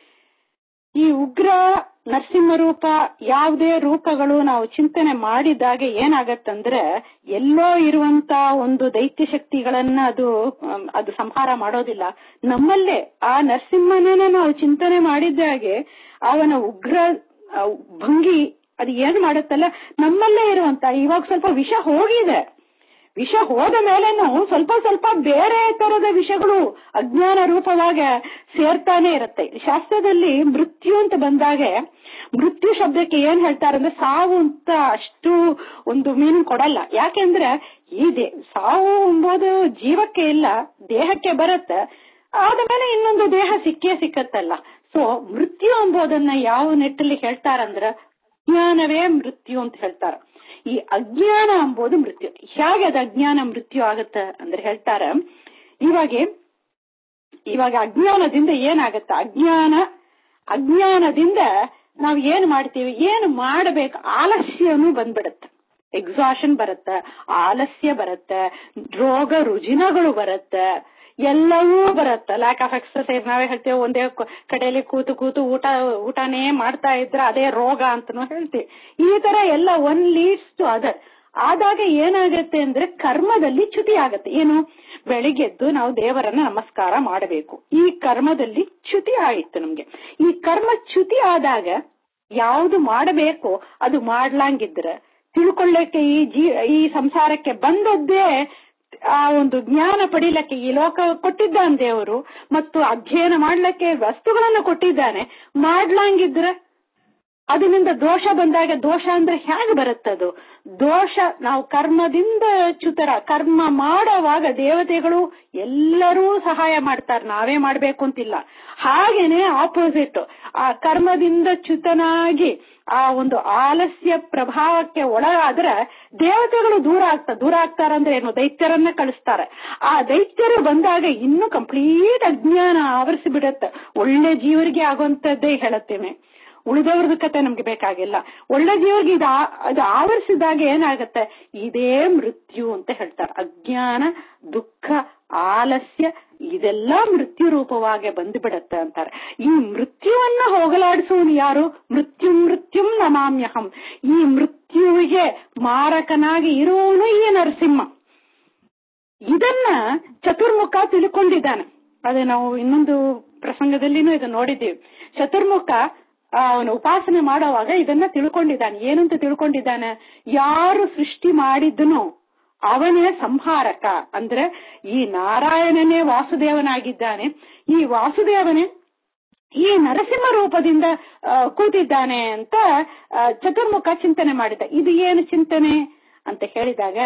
ಈ ಉಗ್ರ ನರಸಿಂಹ ರೂಪ ಯಾವುದೇ ರೂಪಗಳು ನಾವು ಚಿಂತನೆ ಮಾಡಿದಾಗ ಏನಾಗತ್ತಂದ್ರೆ ಎಲ್ಲೋ ಇರುವಂತ ಒಂದು ದೈತ್ಯ ಶಕ್ತಿಗಳನ್ನ ಅದು ಅಮ್, ಅದು ಸಂಹಾರ ಮಾಡೋದಿಲ್ಲ ನಮ್ಮಲ್ಲೇ ಆ ನರಸಿಂಹನನ್ನ ನಾವು ಚಿಂತನೆ ಮಾಡಿದ್ದಾಗೆ ಅವನ ಉಗ್ರ ಆ, ಭಂಗಿ ಅದು ಏನ್ ಮಾಡುತ್ತಲ್ಲ ನಮ್ಮಲ್ಲೇ ಇರುವಂತ ಇವಾಗ ಸ್ವಲ್ಪ ವಿಷ ಹೋಗಿದೆ ವಿಷ ಹೋದ ಮೇಲೇನು ಸ್ವಲ್ಪ ಸ್ವಲ್ಪ ಬೇರೆ ತರದ ವಿಷಗಳು ಅಜ್ಞಾನ ರೂಪವಾಗ ಸೇರ್ತಾನೆ ಇರುತ್ತೆ ಶಾಸ್ತ್ರದಲ್ಲಿ ಮೃತ್ಯು ಅಂತ ಬಂದಾಗೆ ಮೃತ್ಯು ಶಬ್ದಕ್ಕೆ ಏನ್ ಹೇಳ್ತಾರೆ ಅಂದ್ರೆ ಸಾವು ಅಂತ ಅಷ್ಟು ಒಂದು ಮೀನಿಂಗ್ ಕೊಡಲ್ಲ ಯಾಕೆಂದ್ರೆ ಈ ದೇ ಸಾವು ಎಂಬುದು ಜೀವಕ್ಕೆ ಇಲ್ಲ ದೇಹಕ್ಕೆ ಬರುತ್ತೆ ಆದ್ಮೇಲೆ ಇನ್ನೊಂದು ದೇಹ ಸಿಕ್ಕೇ ಸಿಕ್ಕತ್ತಲ್ಲ ಸೊ ಮೃತ್ಯು ಎಂಬುದನ್ನ ಯಾವ ನಿಟ್ಟಲ್ಲಿ ಹೇಳ್ತಾರಂದ್ರ ಅಜ್ಞಾನವೇ ಮೃತ್ಯು ಅಂತ ಹೇಳ್ತಾರ ಈ ಅಜ್ಞಾನ ಎಂಬುದು ಮೃತ್ಯು ಹೇಗೆ ಅದು ಅಜ್ಞಾನ ಮೃತ್ಯು ಆಗತ್ತ ಅಂದ್ರೆ ಹೇಳ್ತಾರ ಇವಾಗ ಇವಾಗ ಅಜ್ಞಾನದಿಂದ ಏನಾಗತ್ತ ಅಜ್ಞಾನ ಅಜ್ಞಾನದಿಂದ ನಾವ್ ಏನ್ ಮಾಡ್ತೀವಿ ಏನು ಮಾಡಬೇಕು ಆಲಸ್ಯನು ಬಂದ್ಬಿಡತ್ತೆ ಎಕ್ಸಾಷನ್ ಬರುತ್ತೆ ಆಲಸ್ಯ ಬರುತ್ತೆ ರೋಗ ರುಜಿನಗಳು ಬರುತ್ತೆ ಎಲ್ಲವೂ ಬರುತ್ತೆ ಲ್ಯಾಕ್ ಆಫ್ ಎಕ್ಸರ್ಸೈಸ್ ನಾವೇ ಹೇಳ್ತೇವೆ ಒಂದೇ ಕಡೆಯಲ್ಲಿ ಕೂತು ಕೂತು ಊಟ ಊಟನೇ ಮಾಡ್ತಾ ಇದ್ರೆ ಅದೇ ರೋಗ ಅಂತಾನು ಹೇಳ್ತೀವಿ ಈ ತರ ಎಲ್ಲ ಒನ್ ಲೀಡ್ಸ್ ಟು ಅದರ್ ಆದಾಗ ಏನಾಗತ್ತೆ ಅಂದ್ರೆ ಕರ್ಮದಲ್ಲಿ ಚ್ಯುತಿ ಆಗತ್ತೆ ಏನು ಬೆಳಿಗ್ಗೆದ್ದು ನಾವು ದೇವರನ್ನ ನಮಸ್ಕಾರ ಮಾಡಬೇಕು ಈ ಕರ್ಮದಲ್ಲಿ ಚ್ಯುತಿ ಆಯಿತು ನಮ್ಗೆ ಈ ಕರ್ಮ ಚ್ಯುತಿ ಆದಾಗ ಯಾವುದು ಮಾಡಬೇಕು ಅದು ಮಾಡ್ಲಂಗಿದ್ರೆ ತಿಳ್ಕೊಳ್ಳಕ್ಕೆ ಈ ಜೀ ಈ ಸಂಸಾರಕ್ಕೆ ಬಂದದ್ದೇ ಆ ಒಂದು ಜ್ಞಾನ ಪಡಿಲಕ್ಕೆ ಈ ಲೋಕ ಕೊಟ್ಟಿದ್ದಾನೆ ದೇವರು ಮತ್ತು ಅಧ್ಯಯನ ಮಾಡ್ಲಿಕ್ಕೆ ವಸ್ತುಗಳನ್ನು ಕೊಟ್ಟಿದ್ದಾನೆ ಮಾಡ್ಲಂಗಿದ್ರೆ ಅದರಿಂದ ದೋಷ ಬಂದಾಗ ದೋಷ ಅಂದ್ರೆ ಹೇಗೆ ಬರುತ್ತದು ದೋಷ ನಾವು ಕರ್ಮದಿಂದ ಚ್ಯುತರ ಕರ್ಮ ಮಾಡುವಾಗ ದೇವತೆಗಳು ಎಲ್ಲರೂ ಸಹಾಯ ಮಾಡ್ತಾರೆ ನಾವೇ ಮಾಡ್ಬೇಕು ಅಂತಿಲ್ಲ ಹಾಗೇನೆ ಆಪೋಸಿಟ್ ಆ ಕರ್ಮದಿಂದ ಚ್ಯುತನಾಗಿ ಆ ಒಂದು ಆಲಸ್ಯ ಪ್ರಭಾವಕ್ಕೆ ಒಳಗಾದ್ರೆ ದೇವತೆಗಳು ದೂರ ಆಗ್ತಾರೆ ದೂರ ಆಗ್ತಾರಂದ್ರೆ ಏನು ದೈತ್ಯರನ್ನ ಕಳಿಸ್ತಾರೆ ಆ ದೈತ್ಯರು ಬಂದಾಗ ಇನ್ನು ಕಂಪ್ಲೀಟ್ ಅಜ್ಞಾನ ಆವರಿಸಿ ಬಿಡತ್ತೆ ಒಳ್ಳೆ ಜೀವರಿಗೆ ಆಗುವಂತದ್ದೇ ಹೇಳುತ್ತೇನೆ ಉಳಿದವ್ರದ್ದು ಕತೆ ನಮ್ಗೆ ಬೇಕಾಗಿಲ್ಲ ಒಳ್ಳೆ ಜೀವರಿಗೆ ಇದು ಅದು ಆವರಿಸಿದಾಗ ಏನಾಗತ್ತೆ ಇದೇ ಮೃತ್ಯು ಅಂತ ಹೇಳ್ತಾರೆ ಅಜ್ಞಾನ ದುಃಖ ಆಲಸ್ಯ ಇದೆಲ್ಲ ಮೃತ್ಯು ರೂಪವಾಗಿ ಬಂದುಬಿಡತ್ತೆ ಅಂತಾರೆ ಈ ಮೃತ್ಯುವನ್ನ ಹೋಗಲಾಡಿಸುವನು ಯಾರು ಮೃತ್ಯು ಮೃತ್ಯುಂ ನಮಾಮ್ಯಹಂ ಈ ಮೃತ್ಯುವಿಗೆ ಮಾರಕನಾಗಿ ಇರುವವನು ಈ ನರಸಿಂಹ ಇದನ್ನ ಚತುರ್ಮುಖ ತಿಳ್ಕೊಂಡಿದ್ದಾನೆ ಅದೇ ನಾವು ಇನ್ನೊಂದು ಪ್ರಸಂಗದಲ್ಲಿನೂ ಇದು ನೋಡಿದ್ದೀವಿ ಚತುರ್ಮುಖ ಅವನು ಉಪಾಸನೆ ಮಾಡುವಾಗ ಇದನ್ನ ತಿಳ್ಕೊಂಡಿದ್ದಾನೆ ಏನಂತ ತಿಳ್ಕೊಂಡಿದ್ದಾನೆ ಯಾರು ಸೃಷ್ಟಿ ಮಾಡಿದ್ದನೋ ಅವನೇ ಸಂಹಾರಕ ಅಂದ್ರೆ ಈ ನಾರಾಯಣನೇ ವಾಸುದೇವನಾಗಿದ್ದಾನೆ ಈ ವಾಸುದೇವನೇ ಈ ನರಸಿಂಹ ರೂಪದಿಂದ ಕೂತಿದ್ದಾನೆ ಅಂತ ಚತುರ್ಮುಖ ಚಿಂತನೆ ಮಾಡಿದ್ದ ಇದು ಏನು ಚಿಂತನೆ ಅಂತ ಹೇಳಿದಾಗ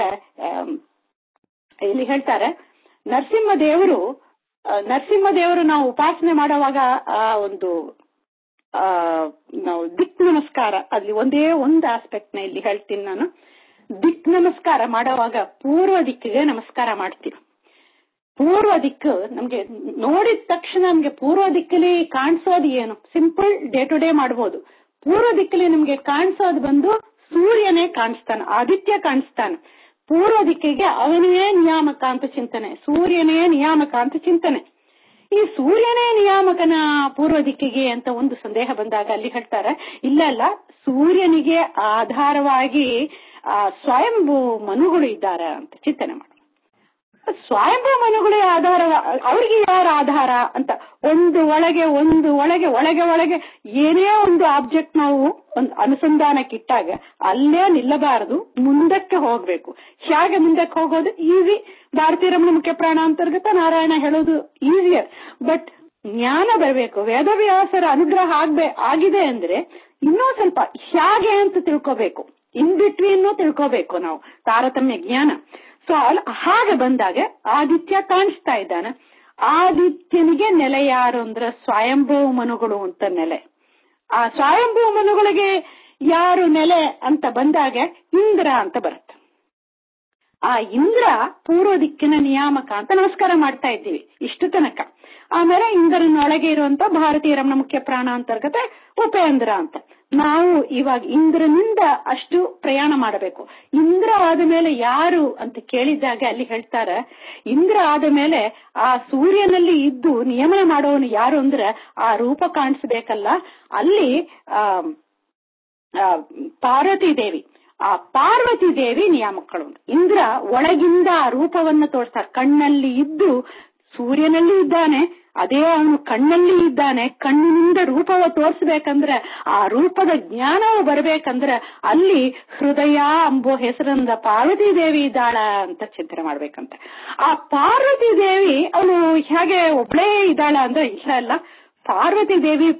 ಇಲ್ಲಿ ಹೇಳ್ತಾರೆ ನರಸಿಂಹ ದೇವರು ನರಸಿಂಹ ದೇವರು ನಾವು ಉಪಾಸನೆ ಮಾಡುವಾಗ ಆ ಒಂದು ಆ ನಾವು ದಿಕ್ ನಮಸ್ಕಾರ ಅಲ್ಲಿ ಒಂದೇ ಒಂದು ಆಸ್ಪೆಕ್ಟ್ ನ ಇಲ್ಲಿ ಹೇಳ್ತೀನಿ ನಾನು ದಿಕ್ ನಮಸ್ಕಾರ ಮಾಡುವಾಗ ಪೂರ್ವ ದಿಕ್ಕಿಗೆ ನಮಸ್ಕಾರ ಮಾಡ್ತೀವಿ ಪೂರ್ವ ದಿಕ್ಕು ನಮ್ಗೆ ನೋಡಿದ ತಕ್ಷಣ ನಮ್ಗೆ ಪೂರ್ವ ದಿಕ್ಕಲ್ಲಿ ಕಾಣಿಸೋದು ಏನು ಸಿಂಪಲ್ ಡೇ ಟು ಡೇ ಮಾಡ್ಬೋದು ಪೂರ್ವ ದಿಕ್ಕಲ್ಲಿ ನಮ್ಗೆ ಕಾಣಿಸೋದು ಬಂದು ಸೂರ್ಯನೇ ಕಾಣಿಸ್ತಾನೆ ಆದಿತ್ಯ ಕಾಣಿಸ್ತಾನೆ ಪೂರ್ವ ದಿಕ್ಕಿಗೆ ಅವನೇ ನಿಯಾಮಕ ಅಂತ ಚಿಂತನೆ ಸೂರ್ಯನೇ ನಿಯಾಮಕ ಅಂತ ಚಿಂತನೆ ಈ ಸೂರ್ಯನೇ ನಿಯಾಮಕನ ಪೂರ್ವ ದಿಕ್ಕಿಗೆ ಅಂತ ಒಂದು ಸಂದೇಹ ಬಂದಾಗ ಅಲ್ಲಿ ಹೇಳ್ತಾರೆ ಇಲ್ಲ ಅಲ್ಲ ಸೂರ್ಯನಿಗೆ ಆಧಾರವಾಗಿ ಆ ಸ್ವಯಂಭೂ ಮನುಗಳು ಇದ್ದಾರೆ ಅಂತ ಚಿಂತನೆ ಮಾಡಿ ಸ್ವಯಂಭೂ ಮನುಗಳೇ ಆಧಾರ ಅವ್ರಿಗೆ ಯಾರ ಆಧಾರ ಅಂತ ಒಂದು ಒಳಗೆ ಒಂದು ಒಳಗೆ ಒಳಗೆ ಒಳಗೆ ಏನೇ ಒಂದು ಆಬ್ಜೆಕ್ಟ್ ನಾವು ಒಂದು ಅನುಸಂಧಾನಕ್ಕಿಟ್ಟಾಗ ಅಲ್ಲೇ ನಿಲ್ಲಬಾರದು ಮುಂದಕ್ಕೆ ಹೋಗ್ಬೇಕು ಹೇಗೆ ಮುಂದಕ್ಕೆ ಹೋಗೋದು ಈಸಿ ಭಾರತೀಯ ರಮಣ ಮುಖ್ಯ ಪ್ರಾಣ ಅಂತರ್ಗತ ನಾರಾಯಣ ಹೇಳೋದು ಈಸಿಯರ್ ಬಟ್ ಜ್ಞಾನ ಬರಬೇಕು ವೇದವ್ಯಾಸರ ಅನುಗ್ರಹ ಆಗ್ಬೇ ಆಗಿದೆ ಅಂದ್ರೆ ಇನ್ನೂ ಸ್ವಲ್ಪ ಹೇಗೆ ಅಂತ ತಿಳ್ಕೋಬೇಕು ಇನ್ ಬಿಟ್ವೀನ್ ತಿಳ್ಕೋಬೇಕು ನಾವು ತಾರತಮ್ಯ ಜ್ಞಾನ ಸೊ ಹಾಗೆ ಬಂದಾಗ ಆದಿತ್ಯ ಕಾಣಿಸ್ತಾ ಇದ್ದಾನೆ ಆದಿತ್ಯನಿಗೆ ನೆಲೆ ಯಾರು ಅಂದ್ರೆ ಸ್ವಯಂಭೂ ಮನುಗಳು ಅಂತ ನೆಲೆ ಆ ಸ್ವಯಂಭೂ ಮನುಗಳಿಗೆ ಯಾರು ನೆಲೆ ಅಂತ ಬಂದಾಗ ಇಂದ್ರ ಅಂತ ಬರುತ್ತೆ ಆ ಇಂದ್ರ ಪೂರ್ವ ದಿಕ್ಕಿನ ನಿಯಾಮಕ ಅಂತ ನಮಸ್ಕಾರ ಮಾಡ್ತಾ ಇದ್ದೀವಿ ಇಷ್ಟು ತನಕ ಆಮೇಲೆ ಇಂದ್ರನೊಳಗೆ ಇರುವಂತ ಭಾರತೀಯ ರಮಣ ಮುಖ್ಯ ಪ್ರಾಣ ಅಂತರ್ಗತ ಉಪೇಂದ್ರ ಅಂತ ನಾವು ಇವಾಗ ಇಂದ್ರನಿಂದ ಅಷ್ಟು ಪ್ರಯಾಣ ಮಾಡಬೇಕು ಇಂದ್ರ ಆದ ಮೇಲೆ ಯಾರು ಅಂತ ಕೇಳಿದಾಗ ಅಲ್ಲಿ ಹೇಳ್ತಾರ ಇಂದ್ರ ಆದ ಮೇಲೆ ಆ ಸೂರ್ಯನಲ್ಲಿ ಇದ್ದು ನಿಯಮನ ಮಾಡೋನು ಯಾರು ಅಂದ್ರೆ ಆ ರೂಪ ಕಾಣಿಸ್ಬೇಕಲ್ಲ ಅಲ್ಲಿ ಆ ಪಾರ್ವತಿ ದೇವಿ ಆ ಪಾರ್ವತಿ ದೇವಿ ನಿಯಾಮಕಳು ಇಂದ್ರ ಒಳಗಿಂದ ಆ ರೂಪವನ್ನು ತೋರಿಸ್ತಾರೆ ಕಣ್ಣಲ್ಲಿ ಇದ್ದು ಸೂರ್ಯನಲ್ಲಿ ಇದ್ದಾನೆ ಅದೇ ಅವನು ಕಣ್ಣಲ್ಲಿ ಇದ್ದಾನೆ ಕಣ್ಣಿನಿಂದ ರೂಪವ ತೋರಿಸ್ಬೇಕಂದ್ರೆ ಆ ರೂಪದ ಜ್ಞಾನವು ಬರ್ಬೇಕಂದ್ರೆ ಅಲ್ಲಿ ಹೃದಯ ಅಂಬೋ ಹೆಸರಿಂದ ಪಾರ್ವತಿ ದೇವಿ ಇದ್ದಾಳ ಅಂತ ಚಿಂತನೆ ಮಾಡ್ಬೇಕಂತ ಆ ಪಾರ್ವತಿ ದೇವಿ ಅವಳು ಹೇಗೆ ಒಬ್ಳೇ ಇದ್ದಾಳ ಅಂದ್ರೆ ಇಲ್ಲ ಅಲ್ಲ ಪಾರ್ವತಿ ದೇವಿ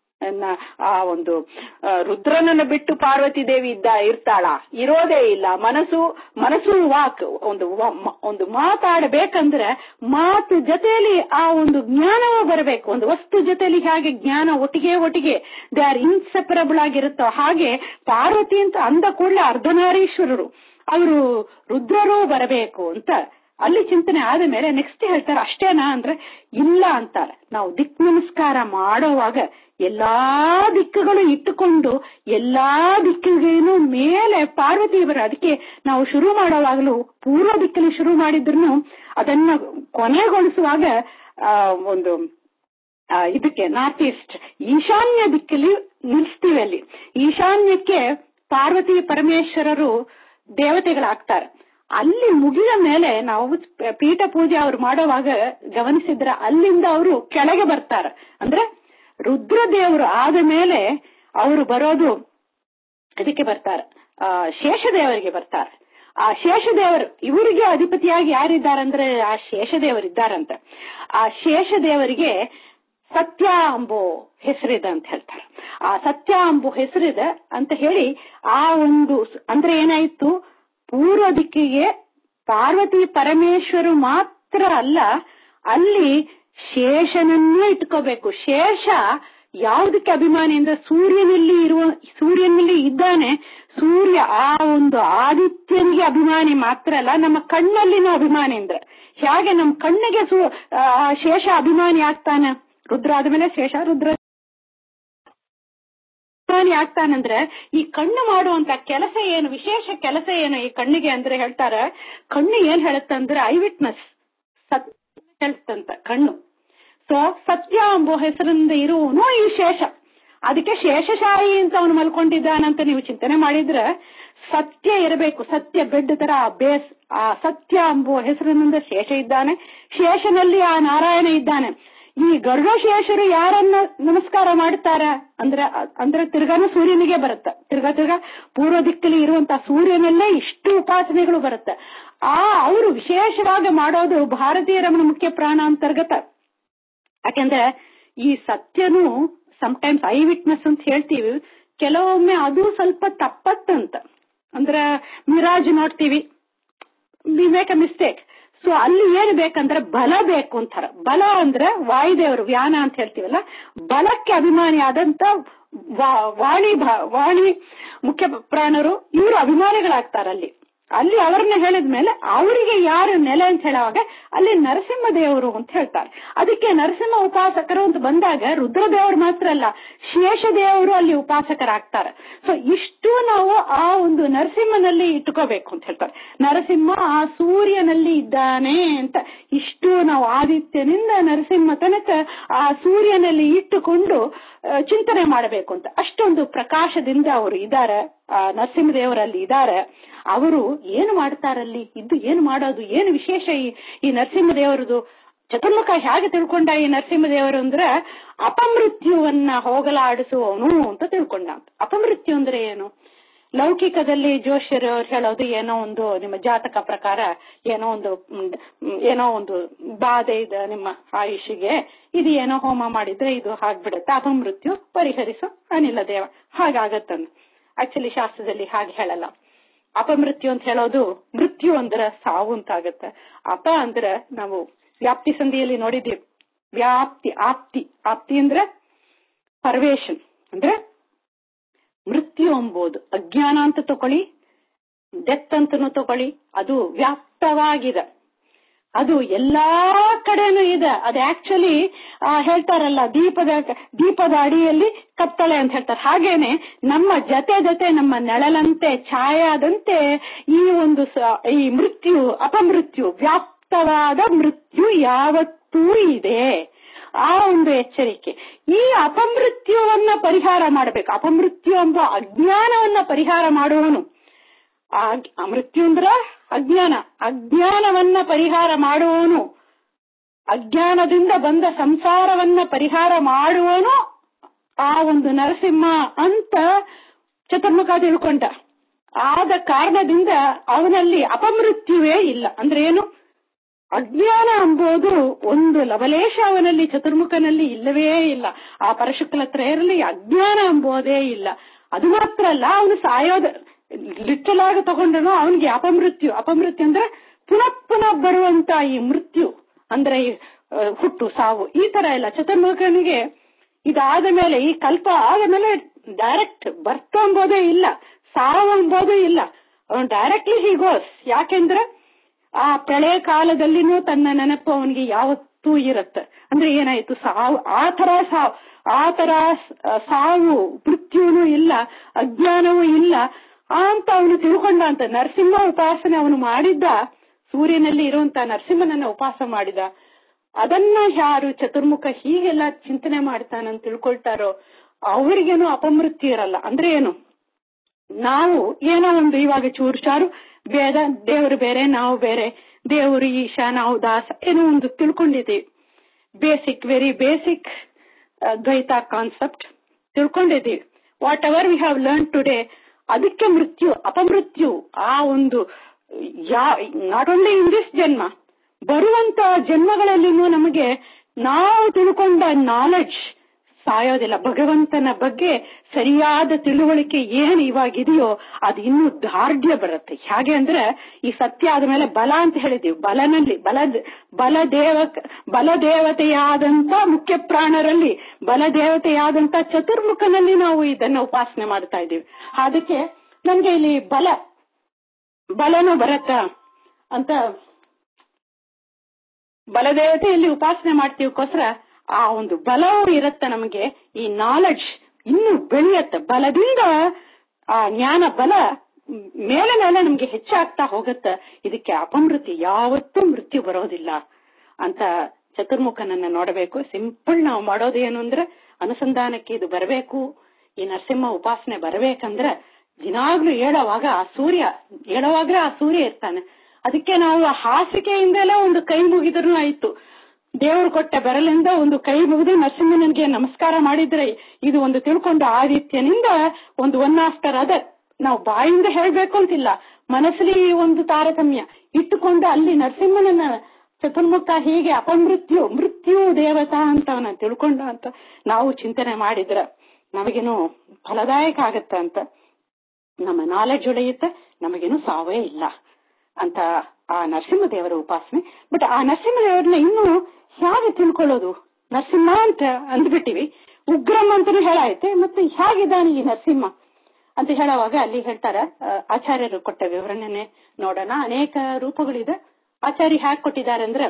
ಆ ಒಂದು ರುದ್ರನನ್ನ ಬಿಟ್ಟು ಪಾರ್ವತಿ ದೇವಿ ಇದ್ದ ಇರ್ತಾಳ ಇರೋದೇ ಇಲ್ಲ ಮನಸ್ಸು ಮನಸ್ಸು ವಾಕ್ ಒಂದು ಒಂದು ಮಾತಾಡಬೇಕಂದ್ರೆ ಮಾತು ಜೊತೆಯಲ್ಲಿ ಆ ಒಂದು ಜ್ಞಾನವೂ ಬರಬೇಕು ಒಂದು ವಸ್ತು ಜೊತೆಯಲ್ಲಿ ಹೇಗೆ ಜ್ಞಾನ ಒಟ್ಟಿಗೆ ಒಟ್ಟಿಗೆ ದೇ ಆರ್ ಇನ್ಸೆಪರಬಲ್ ಆಗಿರುತ್ತೋ ಹಾಗೆ ಪಾರ್ವತಿ ಅಂತ ಅಂದ ಕೂಡಲೇ ಅರ್ಧನಾರೀಶ್ವರರು ಅವರು ರುದ್ರರೂ ಬರಬೇಕು ಅಂತ ಅಲ್ಲಿ ಚಿಂತನೆ ಆದ ಮೇಲೆ ನೆಕ್ಸ್ಟ್ ಹೇಳ್ತಾರೆ ಅಷ್ಟೇನಾ ಅಂದ್ರೆ ಇಲ್ಲ ಅಂತಾರೆ ನಾವು ದಿಕ್ ನಮಸ್ಕಾರ ಮಾಡುವಾಗ ಎಲ್ಲಾ ದಿಕ್ಕುಗಳು ಇಟ್ಟುಕೊಂಡು ಎಲ್ಲಾ ದಿಕ್ಕಿಗೇನು ಮೇಲೆ ಪಾರ್ವತಿ ಬರ ಅದಕ್ಕೆ ನಾವು ಶುರು ಮಾಡುವಾಗಲೂ ಪೂರ್ವ ದಿಕ್ಕಲ್ಲಿ ಶುರು ಮಾಡಿದ್ರು ಅದನ್ನ ಕೊನೆಗೊಳಿಸುವಾಗ ಆ ಒಂದು ಇದಕ್ಕೆ ನಾರ್ತ್ ಈಸ್ಟ್ ಈಶಾನ್ಯ ದಿಕ್ಕಲ್ಲಿ ನಿಲ್ಲಿಸ್ತೀವಿ ಅಲ್ಲಿ ಈಶಾನ್ಯಕ್ಕೆ ಪಾರ್ವತಿ ಪರಮೇಶ್ವರರು ದೇವತೆಗಳಾಗ್ತಾರೆ ಅಲ್ಲಿ ಮುಗಿದ ಮೇಲೆ ನಾವು ಪೀಠ ಪೂಜೆ ಅವ್ರು ಮಾಡುವಾಗ ಗಮನಿಸಿದ್ರೆ ಅಲ್ಲಿಂದ ಅವರು ಕೆಳಗೆ ಬರ್ತಾರೆ ಅಂದ್ರೆ ರುದ್ರದೇವರು ಆದ ಮೇಲೆ ಅವರು ಬರೋದು ಇದಕ್ಕೆ ಬರ್ತಾರೆ ಆ ಶೇಷದೇವರಿಗೆ ಬರ್ತಾರೆ ಆ ಶೇಷದೇವರು ಇವರಿಗೆ ಅಧಿಪತಿಯಾಗಿ ಯಾರಿದ್ದಾರಂದ್ರೆ ಆ ಶೇಷದೇವರಿದ್ದಾರಂತೆ ಆ ಶೇಷದೇವರಿಗೆ ಸತ್ಯ ಅಂಬೋ ಹೆಸರಿದೆ ಅಂತ ಹೇಳ್ತಾರೆ ಆ ಸತ್ಯ ಅಂಬೋ ಹೆಸರಿದೆ ಅಂತ ಹೇಳಿ ಆ ಒಂದು ಅಂದ್ರೆ ಏನಾಯ್ತು ಪೂರ್ವ ದಿಕ್ಕಿಗೆ ಪಾರ್ವತಿ ಪರಮೇಶ್ವರು ಮಾತ್ರ ಅಲ್ಲ ಅಲ್ಲಿ ಶೇಷನನ್ನೇ ಇಟ್ಕೋಬೇಕು ಶೇಷ ಯಾವುದಕ್ಕೆ ಅಭಿಮಾನಿ ಅಂದ್ರೆ ಸೂರ್ಯನಲ್ಲಿ ಇರುವ ಸೂರ್ಯನಲ್ಲಿ ಇದ್ದಾನೆ ಸೂರ್ಯ ಆ ಒಂದು ಆದಿತ್ಯನಿಗೆ ಅಭಿಮಾನಿ ಮಾತ್ರ ಅಲ್ಲ ನಮ್ಮ ಕಣ್ಣಲ್ಲಿನ ಅಭಿಮಾನಿ ಅಂದ್ರೆ ಹೇಗೆ ನಮ್ಮ ಕಣ್ಣಿಗೆ ಶೇಷ ಅಭಿಮಾನಿ ಆಗ್ತಾನೆ ರುದ್ರ ಆದ್ಮೇಲೆ ಶೇಷ ರುದ್ರ ಅಭಿಮಾನಿ ಆಗ್ತಾನಂದ್ರೆ ಈ ಕಣ್ಣು ಮಾಡುವಂತ ಕೆಲಸ ಏನು ವಿಶೇಷ ಕೆಲಸ ಏನು ಈ ಕಣ್ಣಿಗೆ ಅಂದ್ರೆ ಹೇಳ್ತಾರೆ ಕಣ್ಣು ಏನ್ ಹೇಳುತ್ತಂದ್ರೆ ಐ ವಿಟ್ನೆಸ್ ಸತ್ಯ ಹೇಳ್ತಂತ ಕಣ್ಣು ಸೊ ಸತ್ಯ ಎಂಬ ಹೆಸರಿಂದ ಇರುವನು ಈ ಶೇಷ ಅದಕ್ಕೆ ಶೇಷಶಾಹಿ ಅಂತ ಅವನು ಮಲ್ಕೊಂಡಿದ್ದಾನಂತ ನೀವು ಚಿಂತನೆ ಮಾಡಿದ್ರೆ ಸತ್ಯ ಇರಬೇಕು ಸತ್ಯ ಬೆಡ್ ತರ ಆ ಬೇಸ್ ಆ ಸತ್ಯ ಎಂಬುವ ಹೆಸರಿನಿಂದ ಶೇಷ ಇದ್ದಾನೆ ಶೇಷನಲ್ಲಿ ಆ ನಾರಾಯಣ ಇದ್ದಾನೆ ಈ ಗರುಡಶೇಷರು ಯಾರನ್ನ ನಮಸ್ಕಾರ ಮಾಡ್ತಾರ ಅಂದ್ರೆ ಅಂದ್ರೆ ತಿರ್ಗಾನು ಸೂರ್ಯನಿಗೆ ಬರುತ್ತೆ ತಿರ್ಗಾ ತಿರ್ಗಾ ಪೂರ್ವ ದಿಕ್ಕಲ್ಲಿ ಇರುವಂತಹ ಸೂರ್ಯನಲ್ಲೇ ಇಷ್ಟು ಉಪಾಸನೆಗಳು ಬರುತ್ತೆ ಆ ಅವರು ವಿಶೇಷವಾಗಿ ಮಾಡೋದು ಭಾರತೀಯ ರಮಣ ಮುಖ್ಯ ಪ್ರಾಣ ಅಂತರ್ಗತ ಯಾಕೆಂದ್ರೆ ಈ ಸತ್ಯನು ಸಮಟೈಮ್ಸ್ ಐ ವಿಟ್ನೆಸ್ ಅಂತ ಹೇಳ್ತೀವಿ ಕೆಲವೊಮ್ಮೆ ಅದು ಸ್ವಲ್ಪ ತಪ್ಪತ್ತಂತ ಅಂದ್ರೆ ಮಿರಾಜ್ ನೋಡ್ತೀವಿ we make a mistake so ಅಲ್ಲಿ ಏನ್ ಬೇಕಂದ್ರೆ ಬಲ ಬೇಕು ಅಂತಾರ ಬಲ ಅಂದ್ರೆ ವಾಯುದೇವರು ವ್ಯಾನ ಅಂತ ಹೇಳ್ತೀವಲ್ಲ ಬಲಕ್ಕೆ ಅಭಿಮಾನಿ ಆದಂತ ವಾಣಿ ವಾಣಿ ಮುಖ್ಯ ಪ್ರಾಣರು ಇವರು ಅಭಿಮಾನಿಗಳಾಗ್ತಾರ ಅಲ್ಲಿ ಅಲ್ಲಿ ಅವರನ್ನ ಹೇಳಿದ ಮೇಲೆ ಅವರಿಗೆ ಯಾರು ನೆಲೆ ಅಂತ ಹೇಳುವಾಗ ಅಲ್ಲಿ ನರಸಿಂಹ ದೇವರು ಅಂತ ಹೇಳ್ತಾರೆ ಅದಕ್ಕೆ ನರಸಿಂಹ ಉಪಾಸಕರು ಅಂತ ಬಂದಾಗ ರುದ್ರದೇವರು ಮಾತ್ರ ಅಲ್ಲ ಶೇಷದೇವರು ಅಲ್ಲಿ ಉಪಾಸಕರಾಗ್ತಾರೆ ಸೊ ಇಷ್ಟು ನಾವು ಆ ಒಂದು ನರಸಿಂಹನಲ್ಲಿ ಇಟ್ಕೋಬೇಕು ಅಂತ ಹೇಳ್ತಾರೆ ನರಸಿಂಹ ಆ ಸೂರ್ಯನಲ್ಲಿ ಇದ್ದಾನೆ ಅಂತ ಇಷ್ಟು ನಾವು ಆದಿತ್ಯನಿಂದ ನರಸಿಂಹ ತನಕ ಆ ಸೂರ್ಯನಲ್ಲಿ ಇಟ್ಟುಕೊಂಡು ಚಿಂತನೆ ಮಾಡಬೇಕು ಅಂತ ಅಷ್ಟೊಂದು ಪ್ರಕಾಶದಿಂದ ಅವರು ಇದ್ದಾರೆ ಆ ನರಸಿಂಹದೇವರಲ್ಲಿ ಇದ್ದಾರೆ ಅವರು ಏನು ಮಾಡ್ತಾರಲ್ಲಿ ಇದ್ದು ಏನು ಮಾಡೋದು ಏನು ವಿಶೇಷ ಈ ಈ ನರಸಿಂಹದೇವರದು ಚತುರ್ಮುಖ ಹೇಗೆ ತಿಳ್ಕೊಂಡ ಈ ನರಸಿಂಹದೇವರು ಅಂದ್ರೆ ಅಪಮೃತ್ಯುವನ್ನ ಹೋಗಲಾಡಿಸುವವನು ಅಂತ ತಿಳ್ಕೊಂಡ ಅಪಮೃತ್ಯು ಅಂದ್ರೆ ಏನು ಲೌಕಿಕದಲ್ಲಿ ಜೋಶ್ಯರು ಅವ್ರು ಹೇಳೋದು ಏನೋ ಒಂದು ನಿಮ್ಮ ಜಾತಕ ಪ್ರಕಾರ ಏನೋ ಒಂದು ಏನೋ ಒಂದು ಬಾಧೆ ಇದೆ ನಿಮ್ಮ ಆಯುಷಿಗೆ ಇದು ಏನೋ ಹೋಮ ಮಾಡಿದ್ರೆ ಇದು ಆಗ್ಬಿಡುತ್ತೆ ಅಪಮೃತ್ಯು ಪರಿಹರಿಸು ಅನಿಲ ದೇವ ಹಾಗಾಗತ್ತಂದು ಆಕ್ಚುಲಿ ಶಾಸ್ತ್ರದಲ್ಲಿ ಹಾಗೆ ಹೇಳಲ್ಲ ಅಪಮೃತ್ಯು ಅಂತ ಹೇಳೋದು ಮೃತ್ಯು ಅಂದ್ರೆ ಸಾವು ಅಂತ ಆಗತ್ತೆ ಅಪ ಅಂದ್ರೆ ನಾವು ವ್ಯಾಪ್ತಿ ಸಂಧಿಯಲ್ಲಿ ನೋಡಿದ್ದೀವಿ ವ್ಯಾಪ್ತಿ ಆಪ್ತಿ ಆಪ್ತಿ ಅಂದ್ರೆ ಪರ್ವೇಶನ್ ಅಂದ್ರೆ ಮೃತ್ಯು ಎಂಬುದು ಅಜ್ಞಾನ ಅಂತ ತಗೊಳ್ಳಿ ಡೆತ್ ಅಂತನೂ ತಗೊಳ್ಳಿ ಅದು ವ್ಯಾಪ್ತವಾಗಿದೆ ಅದು ಎಲ್ಲಾ ಕಡೆನೂ ಇದೆ ಅದು ಆಕ್ಚುಲಿ ಹೇಳ್ತಾರಲ್ಲ ದೀಪದ ದೀಪದ ಅಡಿಯಲ್ಲಿ ಕತ್ತಳೆ ಅಂತ ಹೇಳ್ತಾರೆ ಹಾಗೇನೆ ನಮ್ಮ ಜೊತೆ ಜೊತೆ ನಮ್ಮ ನೆಳಲಂತೆ ಛಾಯಾದಂತೆ ಈ ಒಂದು ಈ ಮೃತ್ಯು ಅಪಮೃತ್ಯು ವ್ಯಾಪ್ತವಾದ ಮೃತ್ಯು ಯಾವತ್ತೂ ಇದೆ ಆ ಒಂದು ಎಚ್ಚರಿಕೆ ಈ ಅಪಮೃತ್ಯುವನ್ನ ಪರಿಹಾರ ಮಾಡಬೇಕು ಅಪಮೃತ್ಯು ಎಂಬ ಅಜ್ಞಾನವನ್ನ ಪರಿಹಾರ ಮಾಡುವನು ಆ ಮೃತ್ಯು ಅಂದ್ರ ಅಜ್ಞಾನ ಅಜ್ಞಾನವನ್ನ ಪರಿಹಾರ ಮಾಡುವವನು ಅಜ್ಞಾನದಿಂದ ಬಂದ ಸಂಸಾರವನ್ನ ಪರಿಹಾರ ಮಾಡುವನು ಆ ಒಂದು ನರಸಿಂಹ ಅಂತ ಚತುರ್ಮುಖ ತಿಳ್ಕೊಂಡ ಆದ ಕಾರಣದಿಂದ ಅವನಲ್ಲಿ ಅಪಮೃತ್ಯುವೇ ಇಲ್ಲ ಅಂದ್ರೆ ಏನು ಅಜ್ಞಾನ ಎಂಬುದು ಒಂದು ಲವಲೇಶ ಅವನಲ್ಲಿ ಚತುರ್ಮುಖನಲ್ಲಿ ಇಲ್ಲವೇ ಇಲ್ಲ ಆ ಪರಶುಕ್ಲ ತ್ರಯರಲ್ಲಿ ಅಜ್ಞಾನ ಎಂಬುದೇ ಇಲ್ಲ ಅದು ಮಾತ್ರ ಅಲ್ಲ ಅವನು ಸಾಯೋದ ಲಿಟಲ್ ಆಗಿ ತಗೊಂಡ್ರು ಅವನಿಗೆ ಅಪಮೃತ್ಯು ಅಪಮೃತ್ಯು ಅಂದ್ರೆ ಪುನಃ ಪುನಃ ಬರುವಂತ ಈ ಮೃತ್ಯು ಅಂದ್ರೆ ಈ, ಆ, ಹುಟ್ಟು ಸಾವು ಈ ತರ ಇಲ್ಲ ಚತುರ್ಮುಖನಿಗೆ ಇದಾದ ಮೇಲೆ ಈ ಕಲ್ಪ ಆದ ಮೇಲೆ ಡೈರೆಕ್ಟ್ ಬರ್ತ್ ಎಂಬುದೇ ಇಲ್ಲ ಸಾವು ಎಂಬುದು ಇಲ್ಲ ಅವನು ಡೈರೆಕ್ಟ್ಲಿ ಹೀಗೋಸ್ ಯಾಕೆಂದ್ರೆ ಆ ಪ್ರಳಯ ಕಾಲದಲ್ಲಿನೂ ತನ್ನ ನೆನಪು ಅವನಿಗೆ ಯಾವತ್ತೂ ಇರುತ್ತೆ ಅಂದ್ರೆ ಏನಾಯ್ತು ಸಾವು ಆ ತರ ಸಾವು ಆ ತರ ಸ- ಸಾವು ಮೃತ್ಯುನು ಇಲ್ಲ ಅಜ್ಞಾನವೂ ಇಲ್ಲ ಅಂತ ಅವನು ತಿಳ್ಕೊಂಡ ಅಂತ ನರಸಿಂಹ ಉಪಾಸನೆ ಅವನು ಮಾಡಿದ್ದ ಸೂರ್ಯನಲ್ಲಿ ಇರುವಂತ ನರಸಿಂಹನನ್ನ ಉಪವಾಸ ಮಾಡಿದ ಅದನ್ನ ಯಾರು ಚತುರ್ಮುಖ ಹೀಗೆಲ್ಲ ಚಿಂತನೆ ಮಾಡ್ತಾನಂತ ತಿಳ್ಕೊಳ್ತಾರೋ ಅವರಿಗೇನು ಅಪಮೃತ್ಯು ಇರಲ್ಲ ಅಂದ್ರೆ ಏನು ನಾವು ಏನೋ ಒಂದು ಇವಾಗ ಚೂರು ಚಾರು ಭೇದ ದೇವರು ಬೇರೆ ನಾವು ಬೇರೆ ದೇವರು ಈಶಾ ನಾವು ದಾಸ ಏನೋ ಒಂದು ತಿಳ್ಕೊಂಡಿದ್ದೀವಿ basic very basic Dvaita concept ತಿಳ್ಕೊಂಡಿದ್ದೀವಿ whatever we have learn today ಅದಕ್ಕೆ ಮೃತ್ಯು ಅಪಮೃತ್ಯು ಆ ಒಂದು yeah not only in this janma ಬರುವಂತ ಜನ್ಮಗಳಲ್ಲಿನೂ ನಮಗೆ ನಾವು ತಿಳ್ಕೊಂಡ ನಾಲೆಡ್ಜ್ ಸಾಯೋದಿಲ್ಲ ಭಗವಂತನ ಬಗ್ಗೆ ಸರಿಯಾದ ತಿಳುವಳಿಕೆ ಏನು ಇವಾಗಿದೆಯೋ ಅದು ಇನ್ನೂ ದಾರ್ಢ್ಯ ಬರುತ್ತೆ ಹೇಗೆ ಅಂದ್ರೆ ಈ ಸತ್ಯ ಆದ್ಮೇಲೆ ಬಲ ಅಂತ ಹೇಳಿದೀವಿ ಬಲನಲ್ಲಿ ಬಲ ಬಲದೇವ ಬಲದೇವತೆಯಾದಂತ ಮುಖ್ಯ ಪ್ರಾಣರಲ್ಲಿ ಬಲದೇವತೆಯಾದಂತ ಚತುರ್ಮುಖನಲ್ಲಿ ನಾವು ಇದನ್ನ ಉಪಾಸನೆ ಮಾಡ್ತಾ ಇದ್ದೀವಿ ಅದಕ್ಕೆ ನಮ್ಗೆ ಇಲ್ಲಿ ಬಲ ಬಲನು ಬರತ್ತಾ ಅಂತ ಬಲದೇವತೆಯಲ್ಲಿ ಉಪಾಸನೆ ಮಾಡ್ತೀವಕ್ಕೋಸ್ಕರ ಆ ಒಂದು ಬಲವು ಇರತ್ತ ನಮಗೆ ಈ ನಾಲೆಡ್ಜ್ ಇನ್ನು ಬೆಳೆಯತ್ತೆ ಬಲದಿಂದ ಆ ಜ್ಞಾನ ಬಲ ಮೇಲೆ ಮೇಲೆ ನಮ್ಗೆ ಹೆಚ್ಚಾಗ್ತಾ ಹೋಗತ್ತ ಇದಕ್ಕೆ ಅಪಮೃತ್ಯು ಯಾವತ್ತೂ ಮೃತ್ಯು ಬರೋದಿಲ್ಲ ಅಂತ ಚತುರ್ಮುಖನನ್ನ ನೋಡಬೇಕು ಸಿಂಪಲ್ ನಾವು ಮಾಡೋದು ಏನು ಅಂದ್ರೆ ಅನುಸಂಧಾನಕ್ಕೆ ಇದು ಬರಬೇಕು ಈ ನರಸಿಂಹ ಉಪಾಸನೆ ಬರಬೇಕಂದ್ರೆ ದಿನಾಗ್ಲೂ ಹೇಳೋವಾಗ ಆ ಸೂರ್ಯ ಹೇಳೋವಾಗ್ಲೇ ಆ ಸೂರ್ಯ ಇರ್ತಾನೆ ಅದಕ್ಕೆ ನಾವು ಆ ಹಾಸಿಗೆಯಿಂದಲೇ ಒಂದು ಕೈ ಮುಗಿದ್ರು ಆಯ್ತು ದೇವರು ಕೊಟ್ಟ ಬೆರಳಿಂದ ಒಂದು ಕೈ ಮುಗಿದು ನರಸಿಂಹನಿಗೆ ನಮಸ್ಕಾರ ಮಾಡಿದ್ರೆ ಇದು ಒಂದು ತಿಳ್ಕೊಂಡು ಆ ರೀತಿಯನಿಂದ ಒಂದು ಒನ್ ಆಫ್ಟರ್ ಅದರ್ ನಾವು ಬಾಯಿಂದ ಹೇಳ್ಬೇಕು ಅಂತಿಲ್ಲ ಮನಸ್ಸಲ್ಲಿ ಒಂದು ತಾರತಮ್ಯ ಇಟ್ಟುಕೊಂಡು ಅಲ್ಲಿ ನರಸಿಂಹನನ್ನ ಚತುರ್ಮುಖ ಹೀಗೆ ಅಪಮೃತ್ಯು ಮೃತ್ಯು ದೇವತಾ ಅಂತ ಅವನ ತಿಳ್ಕೊಂಡ ಅಂತ ನಾವು ಚಿಂತನೆ ಮಾಡಿದ್ರ ನಮಗೇನು ಫಲದಾಯಕ ಆಗತ್ತ ಅಂತ ನಮ್ಮ ನಾಲೆಡ್ಜ್ ಉಳಿಯುತ್ತೆ ನಮಗೇನು ಸಾವೇ ಇಲ್ಲ ಅಂತ ಆ ನರಸಿಂಹ ದೇವರ ಉಪಾಸನೆ ಬಟ್ ಆ ನರಸಿಂಹ ದೇವರನ್ನ ಇನ್ನು ಹೇಗೆ ತಿಳ್ಕೊಳ್ಳೋದು ನರಸಿಂಹ ಅಂತ ಅಂದ್ಬಿಟ್ಟಿವಿ ಉಗ್ರಂ ಅಂತಾನು ಹೇಳಾಯ್ತೆ ಮತ್ತೆ ಹೇಗಿದ್ದಾನೆ ಈ ನರಸಿಂಹ ಅಂತ ಹೇಳುವಾಗ ಅಲ್ಲಿ ಹೇಳ್ತಾರ ಆ, ಆಚಾರ್ಯರು ಕೊಟ್ಟ ವಿವರಣೆನೆ ನೋಡೋಣ ಅನೇಕ ರೂಪಗಳಿದೆ ಆಚಾರ್ಯ ಹ್ಯಾಕ್ ಕೊಟ್ಟಿದ್ದಾರೆ ಅಂದ್ರೆ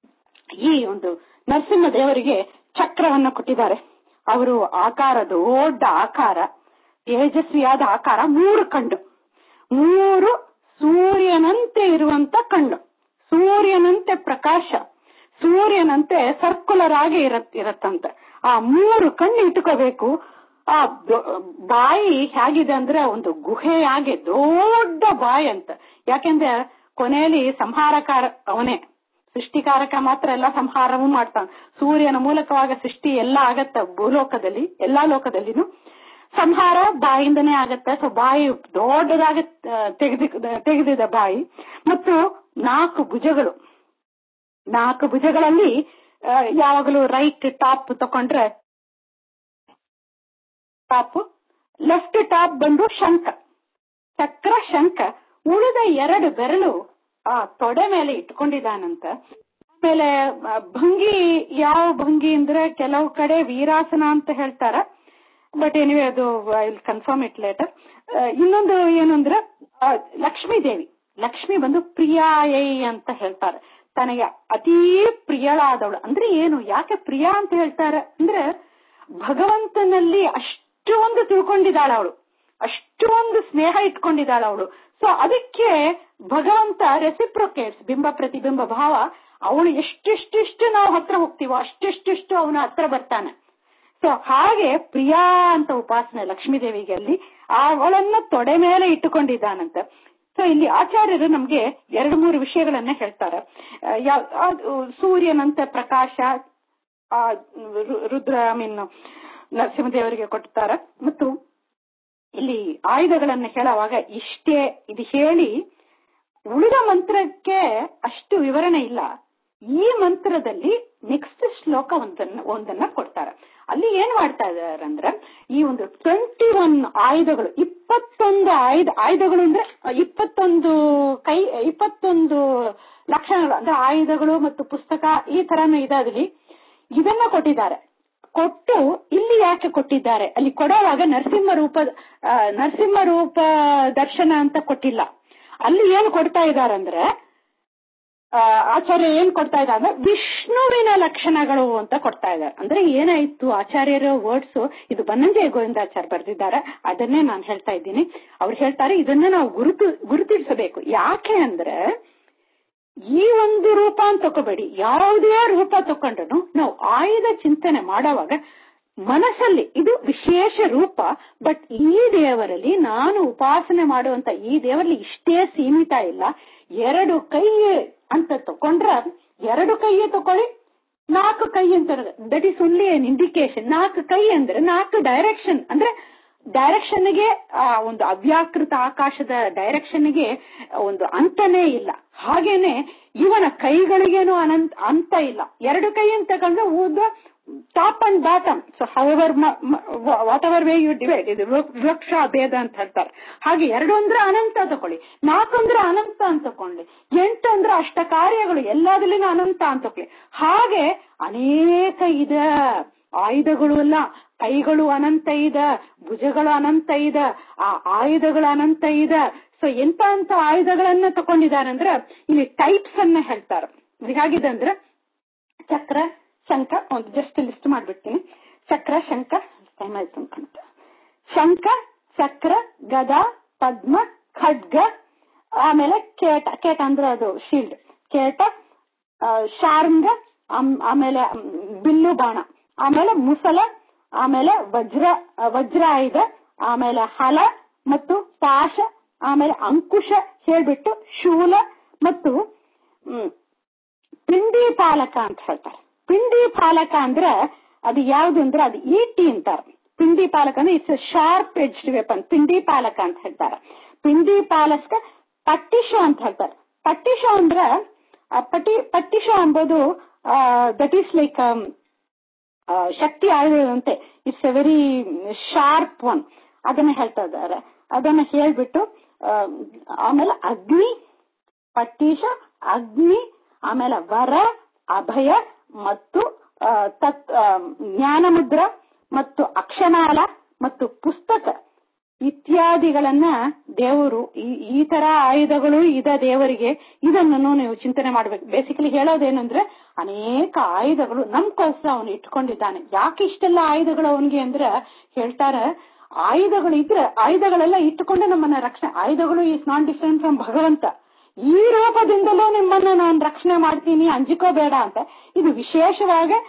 ಈ ಒಂದು ನರಸಿಂಹ ದೇವರಿಗೆ ಚಕ್ರವನ್ನ ಕೊಟ್ಟಿದ್ದಾರೆ ಅವರು ಆಕಾರ ದೊಡ್ಡ ಆಕಾರ ತೇಜಸ್ವಿಯಾದ ಆಕಾರ ಮೂರು ಕಣ್ಣು ಮೂರು ಸೂರ್ಯನಂತೆ ಇರುವಂತ ಕಣ್ಣು ಸೂರ್ಯನಂತೆ ಪ್ರಕಾಶ ಸೂರ್ಯನಂತೆ ಸರ್ಕುಲರ್ ಆಗಿ ಇರತ್ ಇರತ್ತಂತ ಆ ಮೂರು ಕಣ್ಣು ಇಟ್ಕೋಬೇಕು ಆ ದೊ- ಬಾಯಿ ಹೇಗಿದೆ ಅಂದ್ರೆ ಒಂದು ಗುಹೆಯಾಗೆ ದೊಡ್ಡ ಬಾಯಿ ಅಂತ ಯಾಕೆಂದ್ರೆ ಕೊನೆಯಲ್ಲಿ ಸಂಹಾರಕಾರ ಅವನೇ ಸೃಷ್ಟಿಕಾರಕ ಮಾತ್ರ ಎಲ್ಲ ಸಂಹಾರವೂ ಮಾಡ್ತಾನೆ ಸೂರ್ಯನ ಮೂಲಕವಾಗ ಸೃಷ್ಟಿ ಎಲ್ಲ ಆಗತ್ತ ಭೂಲೋಕದಲ್ಲಿ ಎಲ್ಲಾ ಲೋಕದಲ್ಲಿನೂ ಸಂಹಾರ ಬಾಯಿಂದನೇ ಆಗತ್ತೆ ಸೊ ಬಾಯಿ ದೊಡ್ಡದಾಗಿ ತೆಗೆದಿ ತೆಗೆದಿದೆ ಬಾಯಿ ಮತ್ತು ನಾಲ್ಕು ಭುಜಗಳು ನಾಲ್ಕು ಭುಜಗಳಲ್ಲಿ ಆ, ಯಾವಾಗಲೂ ರೈಟ್ ಟಾಪ್ ತಕೊಂಡ್ರೆ ಟಾಪ್ ಲೆಫ್ಟ್ ಟಾಪ್ ಬಂದು ಶಂಖ ಚಕ್ರ ಶಂಖ ಉಳಿದ ಎರಡು ಬೆರಳು ಆ ತೊಡೆ ಮೇಲೆ ಇಟ್ಕೊಂಡಿದ್ದಾನಂತ ಆಮೇಲೆ ಆ, ಭಂಗಿ ಯಾವ ಭಂಗಿ ಅಂದ್ರೆ ಕೆಲವು ಕಡೆ ವೀರಾಸನ ಅಂತ ಹೇಳ್ತಾರ ಬಟ್ ಎನಿವೆ ಅದು ವಿಲ್ ಕನ್ಫರ್ಮ್ ಇಟ್ ಲೇಟರ್ ಇನ್ನೊಂದು ಏನು ಅಂದ್ರೆ ಆ, ಲಕ್ಷ್ಮೀ ದೇವಿ ಲಕ್ಷ್ಮಿ ಬಂದು ಪ್ರಿಯಾಯೈ ಅಂತ ಹೇಳ್ತಾರೆ ತನಗೆ ಅತೀ ಪ್ರಿಯಳಾದವಳು ಅಂದ್ರೆ ಏನು ಯಾಕೆ ಪ್ರಿಯ ಅಂತ ಹೇಳ್ತಾರೆ ಅಂದ್ರೆ ಭಗವಂತನಲ್ಲಿ ಅಷ್ಟೊಂದು ತಿಳ್ಕೊಂಡಿದ್ದಾಳ ಅವಳು ಅಷ್ಟೊಂದು ಸ್ನೇಹ ಇಟ್ಕೊಂಡಿದ್ದಾಳ ಅವಳು ಸೊ ಅದಕ್ಕೆ ಭಗವಂತ ರೆಸಿಪ್ರೊಕೇಟ್ಸ್ ಬಿಂಬ ಪ್ರತಿಬಿಂಬ ಭಾವ ಅವಳು ಎಷ್ಟೆಷ್ಟೆಷ್ಟು ನಾವು ಹತ್ರ ಹೋಗ್ತೀವೋ ಅಷ್ಟೆಷ್ಟೆಷ್ಟು ಅವನ ಹತ್ರ ಬರ್ತಾನೆ ಸೊ ಹಾಗೆ ಪ್ರಿಯಾ ಅಂತ ಉಪಾಸನೆ ಲಕ್ಷ್ಮೀ ದೇವಿಗೆ ಅಲ್ಲಿ ಅವಳನ್ನ ತೊಡೆ ಮೇಲೆ ಇಟ್ಟುಕೊಂಡಿದ್ದಾನಂತ ಸೊ ಇಲ್ಲಿ ಆಚಾರ್ಯರು ನಮ್ಗೆ ಎರಡು ಮೂರು ವಿಷಯಗಳನ್ನ ಹೇಳ್ತಾರೆ ಆ, ಯಾವ- ಅದು ಸೂರ್ಯನಂತೆ ಪ್ರಕಾಶ ಆ ರು- ರುದ್ರ ಐ ಮೀನ್ ನರಸಿಂಹದೇವರಿಗೆ ಕೊಡ್ತಾರೆ ಮತ್ತು ಇಲ್ಲಿ ಆಯುಧಗಳನ್ನ ಹೇಳುವಾಗ ಇಷ್ಟೇ ಇದು ಹೇಳಿ ಉಳಿದ ಮಂತ್ರಕ್ಕೆ ಅಷ್ಟು ವಿವರಣೆ ಇಲ್ಲ ಈ ಮಂತ್ರದಲ್ಲಿ ನೆಕ್ಸ್ಟ್ ಶ್ಲೋಕ ಒಂದನ್ನ ಒಂದನ್ನ ಕೊಡ್ತಾರೆ ಅಲ್ಲಿ ಏನ್ ಮಾಡ್ತಾ ಇದಾರೆ ಅಂದ್ರೆ ಈ ಒಂದು ಟ್ವೆಂಟಿ ಒನ್ ಆಯುಧಗಳು ಇಪ್ಪತ್ತೊಂದು ಆಯುಧ ಆಯುಧಗಳು ಅಂದ್ರೆ ಇಪ್ಪತ್ತೊಂದು ಕೈ ಇಪ್ಪತ್ತೊಂದು ಲಕ್ಷಣಗಳು ಅಂದ್ರೆ ಆಯುಧಗಳು ಮತ್ತು ಪುಸ್ತಕ ಈ ತರನು ಇದೆ ಅದ್ರಲ್ಲಿ ಇದನ್ನ ಕೊಟ್ಟಿದ್ದಾರೆ ಕೊಟ್ಟು ಇಲ್ಲಿ ಯಾಕೆ ಕೊಟ್ಟಿದ್ದಾರೆ ಅಲ್ಲಿ ಕೊಡುವಾಗ ನರಸಿಂಹ ರೂಪ ಆ, ನರಸಿಂಹ ರೂಪ ದರ್ಶನ ಅಂತ ಕೊಟ್ಟಿಲ್ಲ ಅಲ್ಲಿ ಏನು ಕೊಡ್ತಾ ಇದ್ದಾರೆ ಅಂದ್ರೆ ಆ, ಆಚಾರ್ಯ ಏನ್ ಕೊಡ್ತಾ ಇದ್ದಾರೆ ಅಂದ್ರೆ ವಿಷ್ಣುವಿನ ಲಕ್ಷಣಗಳು ಅಂತ ಕೊಡ್ತಾ ಇದ್ದಾರೆ ಅಂದ್ರೆ ಏನಾಯ್ತು ಆಚಾರ್ಯರ ವರ್ಡ್ಸ್ ಇದು ಬನ್ನಂಜಯ ಗೋವಿಂದಾಚಾರ್ಯ ಬರೆದಿದ್ದಾರೆ ಅದನ್ನೇ ನಾನು ಹೇಳ್ತಾ ಇದ್ದೀನಿ ಅವ್ರು ಹೇಳ್ತಾರೆ ಇದನ್ನ ನಾವು ಗುರುತು ಗುರುತಿಸಬೇಕು ಯಾಕೆ ಅಂದ್ರೆ ಈ ಒಂದು ರೂಪ ಅಂತ ತಗೋಬೇಡಿ ಯಾವುದೇ ರೂಪ ತಕೊಂಡ್ರು ನಾವು ಆಯುಧ ಚಿಂತನೆ ಮಾಡುವಾಗ ಮನಸ್ಸಲ್ಲಿ ಇದು ವಿಶೇಷ ರೂಪ ಬಟ್ ಈ ದೇವರಲ್ಲಿ ನಾನು ಉಪಾಸನೆ ಮಾಡುವಂತ ಈ ದೇವರಲ್ಲಿ ಇಷ್ಟೇ ಸೀಮಿತ ಇಲ್ಲ ಎರಡು ಕೈ ಅಂತ ತಕೊಂಡ್ರ ಎರಡು ಕೈಯೇ ತಕೊಳ್ಳಿ ನಾಲ್ಕು ಕೈ ಅಂತ that is only an indication ನಾಲ್ಕು ಕೈ ಅಂದ್ರೆ ನಾಲ್ಕು ಡೈರೆಕ್ಷನ್ ಅಂದ್ರೆ ಡೈರೆಕ್ಷನ್ ಗೆ ಆ ಒಂದು ಅವ್ಯಾಕೃತ ಆಕಾಶದ ಡೈರೆಕ್ಷನ್ ಗೆ ಒಂದು ಅಂತನೇ ಇಲ್ಲ ಹಾಗೇನೆ ಇವನ ಕೈಗಳಿಗೇನು ಅನಂತ ಅಂತ ಇಲ್ಲ ಎರಡು ಕೈ ಅಂತ ತಗೊಂಡ್ರೆ ಊದ top and bottom so however whatever way you divide ಇದು ವೃಕ್ಷ ಭೇದ ಅಂತ ಹೇಳ್ತಾರೆ ಹಾಗೆ ಎರಡು ಅಂದ್ರೆ ಅನಂತ ತಕೊಳ್ಳಿ ನಾಲ್ಕು ಅಂದ್ರೆ ಅನಂತ ಅಂತ ತಕೊಳ್ಳಿ ಎಂಟು ಅಂದ್ರೆ ಅಷ್ಟ ಕಾರ್ಯಗಳು ಎಲ್ಲದರಲ್ಲಿನೂ ಅನಂತ ಅಂತ ತಕೊಳ್ಳಿ ಹಾಗೆ ಅನೇಕ ಇದೆ ಆಯುಧಗಳು ಅಲ್ಲ ಕೈಗಳು ಅನಂತ ಇದೆ ಭುಜಗಳು ಅನಂತ ಇದೆ ಆ ಆಯುಧಗಳು ಅನಂತ ಇದೆ ಸೊ ಎಂತ ಅಂತ ಆಯುಧಗಳನ್ನ ತಕೊಂಡಿದ್ದಾರೆ ಅಂದ್ರೆ ಇಲ್ಲಿ ಟೈಪ್ಸ್ ಅನ್ನ ಹೇಳ್ತಾರೆ ಇದು ಹೇಗಿದೆ ಅಂದ್ರೆ ಚಕ್ರ ಶಂಖ ಒಂದು ಜಸ್ಟ್ ಲಿಸ್ಟ್ ಮಾಡ್ಬಿಡ್ತೀನಿ ಚಕ್ರ ಶಂಖ ಟೈಮ್ ಆಯ್ತು ಅನ್ಕೊಂತ ಶಂಖ ಚಕ್ರ ಗದ ಪದ್ಮ ಖಡ್ಗ ಆಮೇಲೆ ಕೇಟ ಕೇಟ ಅಂದ್ರೆ ಅದು ಶೀಲ್ಡ್ ಕೇಟ ಆ, ಶಾರ್ಂಗ ಆಮ್- ಆಮೇಲೆ ಮ್, ಬಿಲ್ಲು ಬಾಣ ಆಮೇಲೆ ಮುಸಲ ಆಮೇಲೆ ವಜ್ರ ವಜ್ರ ಆಯುಧ ಆಮೇಲೆ ಹಲ ಮತ್ತು ಪಾಶ ಆಮೇಲೆ ಅಂಕುಶ ಹೇಳ್ಬಿಟ್ಟು ಶೂಲ ಮತ್ತು ಹ್ಮ್ ಪಿಂಡಿ ಪಾಲಕ ಅಂತ ಹೇಳ್ತಾರೆ ಪಿಂಡಿ ಪಾಲಕ ಅಂದ್ರೆ ಅದು ಯಾವ್ದು ಅಂದ್ರೆ ಅದು ಈಟಿ ಅಂತಾರೆ ಪಿಂಡಿ ಪಾಲಕ ಅಂದ್ರೆ ಇಟ್ಸ್ ಶಾರ್ಪ್ ಎಜ್ಡ್ ವೆಪನ್ ಪಿಂಡಿ ಪಾಲಕ ಅಂತ ಹೇಳ್ತಾರೆ ಪಿಂಡಿ ಪಾಲಕ ಪಟ್ಟಿಶ ಅಂತ ಹೇಳ್ತಾರೆ ಪಟ್ಟಿಶ ಅಂದ್ರ ಆ ಪಟ್ಟಿ ಪಟ್ಟಿಶ ಎಂಬುದು ದಟ್ ಈಸ್ ಲೈಕ್ ಶಕ್ತಿ ಆಯುಧದಂತೆ it's a very sharp one ಅದನ್ನ ಹೇಳ್ತಾ ಇದ್ದಾರೆ ಅದನ್ನ ಹೇಳ್ಬಿಟ್ಟು ಆ, ಆಮೇಲೆ ಅಗ್ನಿ ಪಟ್ಟೀಶ ಅಗ್ನಿ ಆಮೇಲೆ ವರ ಅಭಯ ಮತ್ತು ಆ, ತತ್ ಆ, ಜ್ಞಾನಮುದ್ರ ಮತ್ತು ಅಕ್ಷನಾಲ ಮತ್ತು ಪುಸ್ತಕ ಇತ್ಯಾದಿಗಳನ್ನ ದೇವರು ಈ ಈ ತರ ಆಯುಧಗಳು ಇದ ದೇವರಿಗೆ ಇದನ್ನು ನೀವು ಚಿಂತನೆ ಮಾಡ್ಬೇಕು ಬೇಸಿಕಲಿ ಹೇಳೋದೇನಂದ್ರೆ ಅನೇಕ ಆಯುಧಗಳು ನಮ್ಗೋಸ್ಕರ ಅವನು ಇಟ್ಕೊಂಡಿದ್ದಾನೆ ಯಾಕೆ ಇಷ್ಟೆಲ್ಲ ಆಯುಧಗಳು ಅವನಿಗೆ ಅಂದ್ರೆ ಹೇಳ್ತಾರೆ ಆಯುಧಗಳು ಇದ್ರೆ ಆಯುಧಗಳೆಲ್ಲ ಇಟ್ಟುಕೊಂಡು ನಮ್ಮನ್ನ ರಕ್ಷಣೆ ಆಯುಧಗಳು ಈಸ್ ನಾಟ್ ಡಿಫರೆಂಟ್ ಫ್ರಮ್ ಭಗವಂತ ಈ ರೂಪದಿಂದಲೂ ನಿಮ್ಮನ್ನ ನಾನು ರಕ್ಷಣೆ ಮಾಡ್ತೀನಿ ಅಂಜಿಕೋಬೇಡ ಅಂತ ಇದು ವಿಶೇಷವಾಗಿ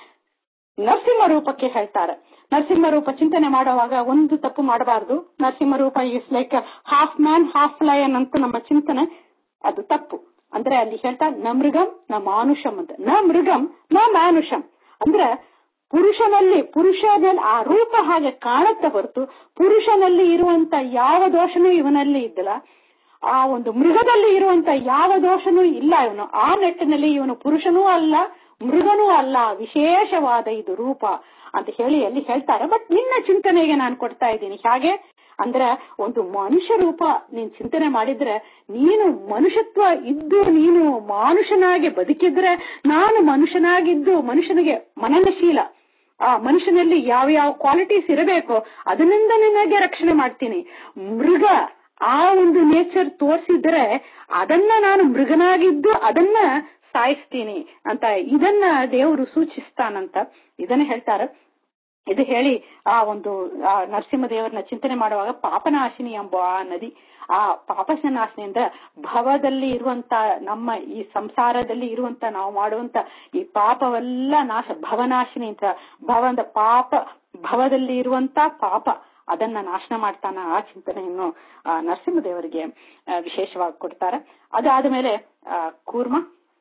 ನರಸಿಂಹ ರೂಪಕ್ಕೆ ಹೇಳ್ತಾರೆ ನರಸಿಂಹ ರೂಪ ಚಿಂತನೆ ಮಾಡುವಾಗ ಒಂದು ತಪ್ಪು ಮಾಡಬಾರದು ನರಸಿಂಹ ರೂಪ is like half man half lion ಅಂತ ನಮ್ಮ ಚಿಂತನೆ ಅದು ತಪ್ಪು ಅಂದ್ರೆ ಅಲ್ಲಿ ಹೇಳ್ತಾರೆ ನ ಮೃಗಂ ನ ಮಾನುಷಂ ಅಂತ ನ ಮೃಗಂ ನ ಮಾನುಷಂ ಅಂದ್ರೆ ಪುರುಷನಲ್ಲಿ ಪುರುಷನಲ್ಲಿ ಆ ರೂಪ ಹಾಗೆ ಕಾಣುತ್ತೆ ಹೊರತು ಪುರುಷನಲ್ಲಿ ಇರುವಂತ ಯಾವ ದೋಷನೂ ಇವನಲ್ಲಿ ಇದ್ದಲ್ಲ ಆ ಒಂದು ಮೃಗದಲ್ಲಿ ಇರುವಂತ ಯಾವ ದೋಷನೂ ಇಲ್ಲ ಇವನು ಆ ನಿಟ್ಟಿನಲ್ಲಿ ಇವನು ಪುರುಷನೂ ಅಲ್ಲ ಮೃಗನೂ ಅಲ್ಲ ವಿಶೇಷವಾದ ಇದು ರೂಪ ಅಂತ ಹೇಳಿ ಅಲ್ಲಿ ಹೇಳ್ತಾರೆ ಬಟ್ ನಿನ್ನ ಚಿಂತನೆಗೆ ನಾನು ಕೊಡ್ತಾ ಇದ್ದೀನಿ ಹಾಗೆ ಅಂದ್ರೆ ಒಂದು ಮನುಷ್ಯ ರೂಪ ನೀನ್ ಚಿಂತನೆ ಮಾಡಿದ್ರೆ ನೀನು ಮನುಷ್ಯತ್ವ ಇದ್ದು ನೀನು ಮಾನುಷನಾಗಿ ಬದುಕಿದ್ರೆ ನಾನು ಮನುಷ್ಯನಾಗಿದ್ದು ಮನುಷ್ಯನಿಗೆ ಮನನಶೀಲ ಆ ಮನುಷ್ಯನಲ್ಲಿ ಯಾವ ಯಾವ ಕ್ವಾಲಿಟೀಸ್ ಇರಬೇಕು ಅದನ್ನಿಂದ ನಿನಗೆ ರಕ್ಷಣೆ ಮಾಡ್ತೀನಿ ಮೃಗ ಆ ಒಂದು ನೇಚರ್ ತೋರಿಸಿದ್ರೆ ಅದನ್ನ ನಾನು ಮೃಗನಾಗಿದ್ದು ಅದನ್ನ ಸಾಯಿಸ್ತೀನಿ ಅಂತ ಇದನ್ನ ದೇವರು ಸೂಚಿಸ್ತಾನಂತ ಇದನ್ನ ಹೇಳ್ತಾರೆ ಇದು ಹೇಳಿ ಆ ಒಂದು ಆ ನರಸಿಂಹ ದೇವರನ್ನ ಚಿಂತನೆ ಮಾಡುವಾಗ ಪಾಪನಾಶಿನಿ ಎಂಬ ಆ ನದಿ ಆ ಪಾಪನಾಶಿನಿಯಿಂದ ಭವದಲ್ಲಿ ಇರುವಂತ ನಮ್ಮ ಈ ಸಂಸಾರದಲ್ಲಿ ಇರುವಂತ ನಾವು ಮಾಡುವಂತ ಈ ಪಾಪವೆಲ್ಲ ನಾಶ ಭವನಾಶಿನಿ ಅಂತ ಭವ ಅಂದ ಪಾಪ ಭವದಲ್ಲಿ ಇರುವಂತ ಪಾಪ ಅದನ್ನ ನಾಶನ ಮಾಡ್ತಾನ ಆ ಚಿಂತನೆಯನ್ನು ಆ ನರಸಿಂಹದೇವರಿಗೆ ಆ, ವಿಶೇಷವಾಗಿ ಕೊಡ್ತಾರೆ ಅದಾದ ಮೇಲೆ ಕೂರ್ಮ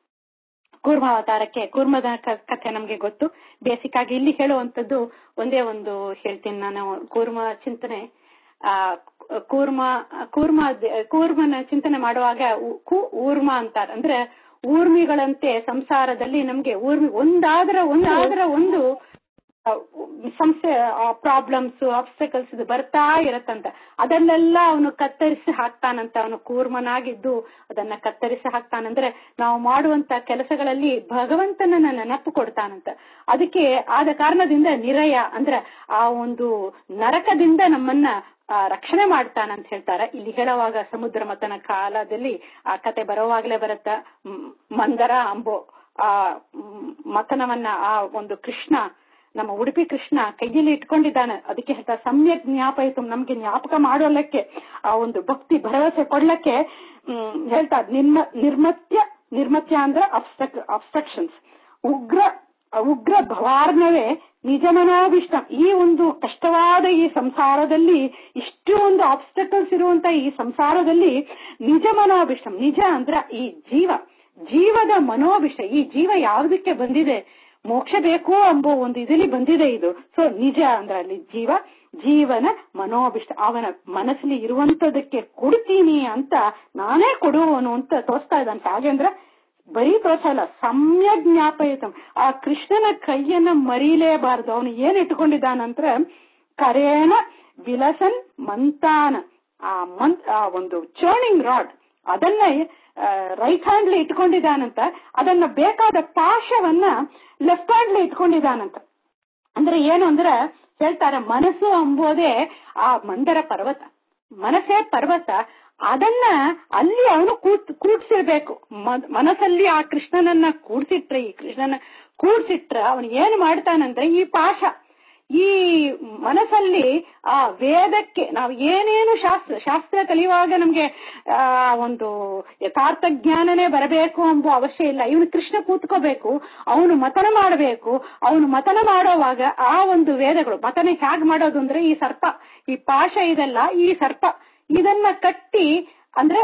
ಕೂರ್ಮ ಅವತಾರಕ್ಕೆ ಕೂರ್ಮದ ಕ- ಕಥೆ ನಮ್ಗೆ ಗೊತ್ತು ಬೇಸಿಕ್ ಆಗಿ ಇಲ್ಲಿ ಹೇಳುವಂತದ್ದು ಒಂದೇ ಒಂದು ಹೇಳ್ತೀನಿ ನಾನು ಕೂರ್ಮ ಚಿಂತನೆ ಆ ಕೂರ್ಮ ಕೂರ್ಮ ಕೂರ್ಮನ ಚಿಂತನೆ ಮಾಡುವಾಗ ಉ- ಕು ಊರ್ಮ ಅಂತಾರೆ ಅಂದ್ರೆ ಊರ್ಮಿಗಳಂತೆ ಸಂಸಾರದಲ್ಲಿ ನಮ್ಗೆ ಊರ್ಮಿ ಒಂದಾದ್ರ ಒಂದಾದ್ರ ಒಂದು ಆ, ಸಂಸ್ಥೆ ಪ್ರಾಬ್ಲಮ್ಸ್ ಆಬ್ಸ್ಟಕಲ್ಸ್ ಇದು ಬರ್ತಾ ಇರತ್ತಂತ ಅದನ್ನೆಲ್ಲ ಅವನು ಕತ್ತರಿಸಿ ಹಾಕ್ತಾನಂತ ಅವನು ಕೂರ್ಮನಾಗಿದ್ದು ಅದನ್ನ ಕತ್ತರಿಸಿ ಹಾಕ್ತಾನಂದ್ರೆ ನಾವು ಮಾಡುವಂತ ಕೆಲಸಗಳಲ್ಲಿ ಭಗವಂತನನ್ನ ನೆನಪು ಕೊಡ್ತಾನಂತ ಅದಕ್ಕೆ ಆದ ಕಾರಣದಿಂದ ನಿರಯ ಅಂದ್ರೆ ಆ ಒಂದು ನರಕದಿಂದ ನಮ್ಮನ್ನ ಆ, ರಕ್ಷಣೆ ಮಾಡ್ತಾನಂತ ಹೇಳ್ತಾರೆ ಇಲ್ಲಿ ಹೇಳುವಾಗ ಸಮುದ್ರ ಮತನ ಕಾಲದಲ್ಲಿ ಆ ಕತೆ ಬರೋವಾಗ್ಲೇ ಬರುತ್ತ ಮ್, ಮಂದರ ಅಂಬೋ ಆ ಮ್, ಮತನವನ್ನ ಆ ಒಂದು ಕೃಷ್ಣ ನಮ್ಮ ಉಡುಪಿ ಕೃಷ್ಣ ಕೈಯಲ್ಲಿ ಇಟ್ಕೊಂಡಿದ್ದಾನೆ ಅದಕ್ಕೆ ಹೇಳ್ತಾರೆ ಸಮ್ಯಕ್ ಜ್ಞಾಪಯಿತು ನಮ್ಗೆ ಜ್ಞಾಪಕ ಮಾಡೋಲ್ಲಕ್ಕೆ ಆ ಒಂದು ಭಕ್ತಿ ಭರವಸೆ ಕೊಡ್ಲಕ್ಕೆ ಹ್ಮ್ ಹೇಳ್ತಾರೆ ನಿರ್ಮ ನಿರ್ಮತ್ಯ ನಿರ್ಮತ್ಯ ಅಂದ್ರೆ ಅಬ್ಸ್ಟ್ರಕ್ ಅಬ್ಸ್ಟ್ರಕ್ಷನ್ಸ್ ಉಗ್ರ ಉಗ್ರ ಭವಾರ್ಣವೇ ನಿಜಮನಾಭಿಷ್ಟ ಈ ಒಂದು ಕಷ್ಟವಾದ ಈ ಸಂಸಾರದಲ್ಲಿ ಇಷ್ಟು ಒಂದು ಆಬ್ಸ್ಟಕಲ್ಸ್ ಇರುವಂತ ಈ ಸಂಸಾರದಲ್ಲಿ ನಿಜ ಮನೋಭಿಷ್ಟ ನಿಜ ಅಂದ್ರ ಈ ಜೀವ ಜೀವದ ಮನೋಭಿಷ್ಟ ಈ ಜೀವ ಯಾವುದಕ್ಕೆ ಬಂದಿದೆ ಮೋಕ್ಷ ಬೇಕು ಎಂಬೋ ಒಂದು ಇದರಲ್ಲಿ ಬಂದಿದೆ ಇದು ಸೊ ನಿಜ ಅಂದ್ರೆ ಅಲ್ಲಿ ಜೀವ ಜೀವನ ಮನೋಭಿಷ್ಟ ಅವನ ಮನಸ್ಸಲ್ಲಿ ಇರುವಂತದಕ್ಕೆ ಕೊಡ್ತೀನಿ ಅಂತ ನಾನೇ ಕೊಡುವವನು ಅಂತ ತೋರಿಸ್ತಾ ಇದ್ದಾನೆ ಹಾಗೆಂದ್ರೆ ಬರೀ ತೋರ್ಸಲ್ಲ ಸಮ್ಯ ಜ್ಞಾಪಯಿತ ಆ ಕೃಷ್ಣನ ಕೈಯನ್ನ ಮರೀಲೇಬಾರದು ಅವನು ಏನ್ ಇಟ್ಕೊಂಡಿದ್ದಾನಂದ್ರ ಕರೇನ ವಿಲಸನ್ ಮಂತಾನ ಆ ಮನ್ ಆ ಒಂದು ಚರ್ನಿಂಗ್ ರಾಡ್ ಅದನ್ನ ರೈಟ್ ಹ್ಯಾಂಡ್ಲಿ ಇಟ್ಕೊಂಡಿದ್ದಾನಂತ ಅದನ್ನ ಬೇಕಾದ ಪಾಶವನ್ನ ಲೆಫ್ಟ್ ಹ್ಯಾಂಡ್ಲಿ ಇಟ್ಕೊಂಡಿದ್ದಾನಂತ ಅಂದ್ರೆ ಏನು ಅಂದ್ರೆ ಹೇಳ್ತಾರೆ ಮನಸ್ಸು ಎಂಬುದೇ ಆ ಮಂದರ ಪರ್ವತ ಮನಸ್ಸೇ ಪರ್ವತ ಅದನ್ನ ಅಲ್ಲಿ ಅವನು ಕೂತ್ ಕೂಡ್ಸಿರ್ಬೇಕು ಮ- ಮನಸ್ಸಲ್ಲಿ ಆ ಕೃಷ್ಣನನ್ನ ಕೂಡ್ಸಿಟ್ರೆ ಈ ಕೃಷ್ಣನ ಕೂಡ್ಸಿಟ್ರ ಅವನು ಏನ್ ಮಾಡ್ತಾನಂದ್ರೆ ಈ ಪಾಶ ಈ ಮನಸ್ಸಲ್ಲಿ ಆ ವೇದಕ್ಕೆ ನಾವು ಏನೇನು ಶಾಸ್ತ್ರ ಶಾಸ್ತ್ರ ಕಲಿಯುವಾಗ ನಮ್ಗೆ ಆ ಒಂದು ಯಥಾರ್ಥ ಜ್ಞಾನನೇ ಬರಬೇಕು ಎಂಬ ಅವಶ್ಯ ಇಲ್ಲ ಇವನು ಕೃಷ್ಣ ಕೂತ್ಕೋಬೇಕು ಅವನು ಮತನ ಮಾಡಬೇಕು ಅವನು ಮತನ ಮಾಡೋವಾಗ ಆ ಒಂದು ವೇದಗಳು ಮತನ ಹೇಗ್ ಮಾಡೋದು ಅಂದ್ರೆ ಈ ಸರ್ಪ ಈ ಪಾಶ ಇದೆಲ್ಲ ಈ ಸರ್ಪ ಇದನ್ನ ಕಟ್ಟಿ ಅಂದ್ರೆ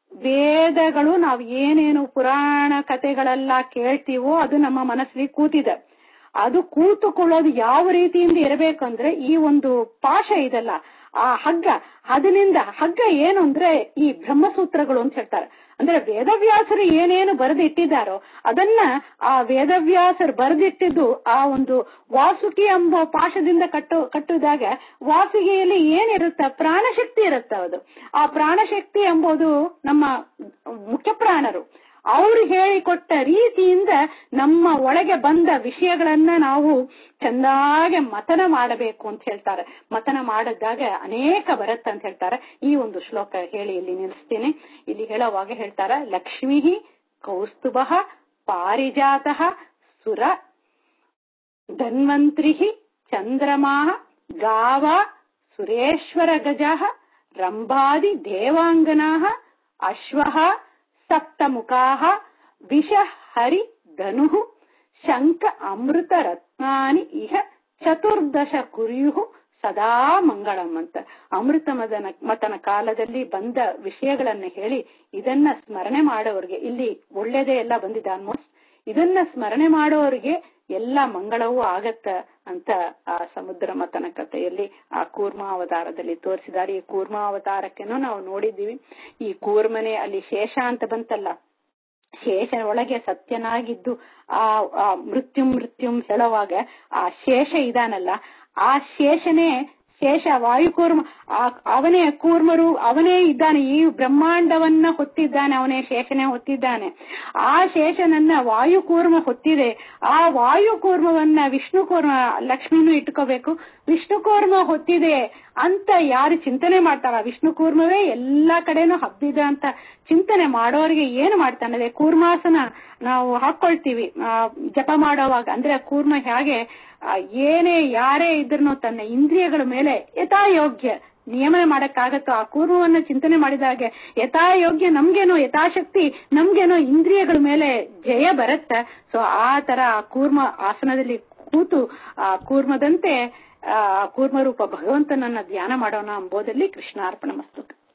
ವೇದಗಳು ನಾವು ಏನೇನು ಪುರಾಣ ಕಥೆಗಳೆಲ್ಲ ಕೇಳ್ತೀವೋ ಅದು ನಮ್ಮ ಮನಸ್ಸಲ್ಲಿ ಕೂತಿದೆ ಅದು ಕೂತುಕೊಳ್ಳೋದು ಯಾವ ರೀತಿಯಿಂದ ಇರಬೇಕಂದ್ರೆ ಈ ಒಂದು ಪಾಶ ಇದೆಲ್ಲ ಆ ಹಗ್ಗ ಅದರಿಂದ ಹಗ್ಗ ಏನು ಅಂದ್ರೆ ಈ ಬ್ರಹ್ಮಸೂತ್ರಗಳು ಅಂತ ಹೇಳ್ತಾರೆ ಅಂದ್ರೆ ವೇದವ್ಯಾಸರು ಏನೇನು ಬರೆದಿಟ್ಟಿದ್ದಾರೋ ಅದನ್ನ ಆ ವೇದವ್ಯಾಸರು ಬರೆದಿಟ್ಟಿದ್ದು ಆ ಒಂದು ವಾಸುಕಿ ಎಂಬ ಪಾಶದಿಂದ ಕಟ್ಟು ಕಟ್ಟಿದಾಗ ವಾಸುಕಿಯಲ್ಲಿ ಏನಿರುತ್ತೆ ಪ್ರಾಣಶಕ್ತಿ ಇರುತ್ತೆ ಅದು ಆ ಪ್ರಾಣಶಕ್ತಿ ಎಂಬುದು ನಮ್ಮ ಮುಖ್ಯ ಪ್ರಾಣರು ಅವ್ರು ಹೇಳಿಕೊಟ್ಟ ರೀತಿಯಿಂದ ನಮ್ಮ ಒಳಗೆ ಬಂದ ವಿಷಯಗಳನ್ನ ನಾವು ಚೆನ್ನಾಗಿ ಮತನ ಮಾಡಬೇಕು ಅಂತ ಹೇಳ್ತಾರೆ ಮತನ ಮಾಡಿದಾಗ ಅನೇಕ ಬರುತ್ತೆ ಅಂತ ಹೇಳ್ತಾರೆ ಈ ಒಂದು ಶ್ಲೋಕ ಹೇಳಿ ಇಲ್ಲಿ ನಿಲ್ಲಿಸ್ತೀನಿ ಇಲ್ಲಿ ಹೇಳೋವಾಗ ಹೇಳ್ತಾರೆ ಲಕ್ಷ್ಮೀ ಕೌಸ್ತುಭ ಪಾರಿಜಾತ ಸುರ ಧನ್ವಂತ್ರಿ ಚಂದ್ರಮಾ ಗಾವ ಸುರೇಶ್ವರ ಗಜ ರಂಭಾದಿ ದೇವಾಂಗನಾ ಅಶ್ವ ಸಪ್ತಮುಖಾ ವಿಷ ಹರಿ ಧನು ಶಂಕ ಅಮೃತ ರತ್ನಾನಿ ಇಹ ಚತುರ್ದಶ ಕುರ್ಯು ಸದಾ ಮಂಗಳಂ ಅಂತ ಅಮೃತ ಮದನ ಮತನ ಕಾಲದಲ್ಲಿ ಬಂದ ವಿಷಯಗಳನ್ನ ಹೇಳಿ ಇದನ್ನ ಸ್ಮರಣೆ ಮಾಡೋರಿಗೆ ಇಲ್ಲಿ ಒಳ್ಳೇದೇ ಎಲ್ಲ ಬಂದಿದೆ ಆಲ್ಮೋಸ್ಟ್ ಇದನ್ನ ಸ್ಮರಣೆ ಮಾಡೋರಿಗೆ ಎಲ್ಲ ಮಂಗಳವೂ ಆಗತ್ತ ಅಂತ ಆ ಸಮುದ್ರ ಮತನ ಕಥೆಯಲ್ಲಿ ಆ ಕೂರ್ಮಾವತಾರದಲ್ಲಿ ತೋರಿಸಿದ್ದಾರೆ ಈ ಕೂರ್ಮಾವತಾರಕ್ಕೆನೂ ನಾವು ನೋಡಿದ್ದೀವಿ ಈ ಕೂರ್ಮನೆ ಅಲ್ಲಿ ಶೇಷ ಅಂತ ಬಂತಲ್ಲ ಶೇಷ ಒಳಗೆ ಸತ್ಯನಾಗಿದ್ದು ಆ ಆ ಮೃತ್ಯು ಮೃತ್ಯುಂ ಹೇಳುವಾಗ ಆ ಶೇಷ ಇದಾನಲ್ಲ ಆ ಶೇಷನೇ ಶೇಷ ವಾಯುಕೂರ್ಮ ಆ- ಅವನೇ ಕೂರ್ಮರು ಅವನೇ ಇದ್ದಾನೆ ಈ ಬ್ರಹ್ಮಾಂಡವನ್ನ ಹೊತ್ತಿದ್ದಾನೆ ಅವನೇ ಶೇಷನೇ ಹೊತ್ತಿದ್ದಾನೆ ಆ ಶೇಷನನ್ನ ವಾಯುಕೂರ್ಮ ಹೊತ್ತಿದೆ ಆ ವಾಯುಕೂರ್ಮವನ್ನ ವಿಷ್ಣು ಕೂರ್ಮ ಲಕ್ಷ್ಮಿನೂ ಇಟ್ಕೋಬೇಕು ವಿಷ್ಣು ಕೂರ್ಮ ಹೊತ್ತಿದೆ ಅಂತ ಯಾರು ಚಿಂತನೆ ಮಾಡ್ತಾರ ವಿಷ್ಣು ಕೂರ್ಮವೇ ಎಲ್ಲಾ ಕಡೆನೂ ಹಬ್ಬಿದೆ ಅಂತ ಚಿಂತನೆ ಮಾಡೋರಿಗೆ ಏನು ಮಾಡ್ತಾನೆ ಕೂರ್ಮಾಸನ ನಾವು ಹಾಕೊಳ್ತೀವಿ ಆ, ಜಪ ಮಾಡೋವಾಗ ಅಂದ್ರೆ ಕೂರ್ಮ ಹೇಗೆ ಆ, ಏನೇ ಯಾರೇ ಇದ್ರೂ ತನ್ನ ಇಂದ್ರಿಯಗಳ ಮೇಲೆ ಯಥಾಯೋಗ್ಯ ನಿಯಮನ ಮಾಡಕ್ಕಾಗತ್ತೋ ಆ ಕೂರ್ಮವನ್ನ ಚಿಂತನೆ ಮಾಡಿದಾಗ ಯಥಾಯೋಗ್ಯ ನಮ್ಗೇನೋ ಯಥಾಶಕ್ತಿ ನಮ್ಗೇನೋ ಇಂದ್ರಿಯಗಳ ಮೇಲೆ ಜಯ ಬರುತ್ತೆ ಸೊ ಆ ತರ ಆ ಕೂರ್ಮ ಆಸನದಲ್ಲಿ ಕೂತು ಆ ಕೂರ್ಮದಂತೆ ಆ ಕೂರ್ಮರೂಪ ಭಗವಂತನನ್ನ ಧ್ಯಾನ ಮಾಡೋಣ ಎಂಬುದಲ್ಲಿ ಕೃಷ್ಣಾರ್ಪಣ ಮಸ್ತು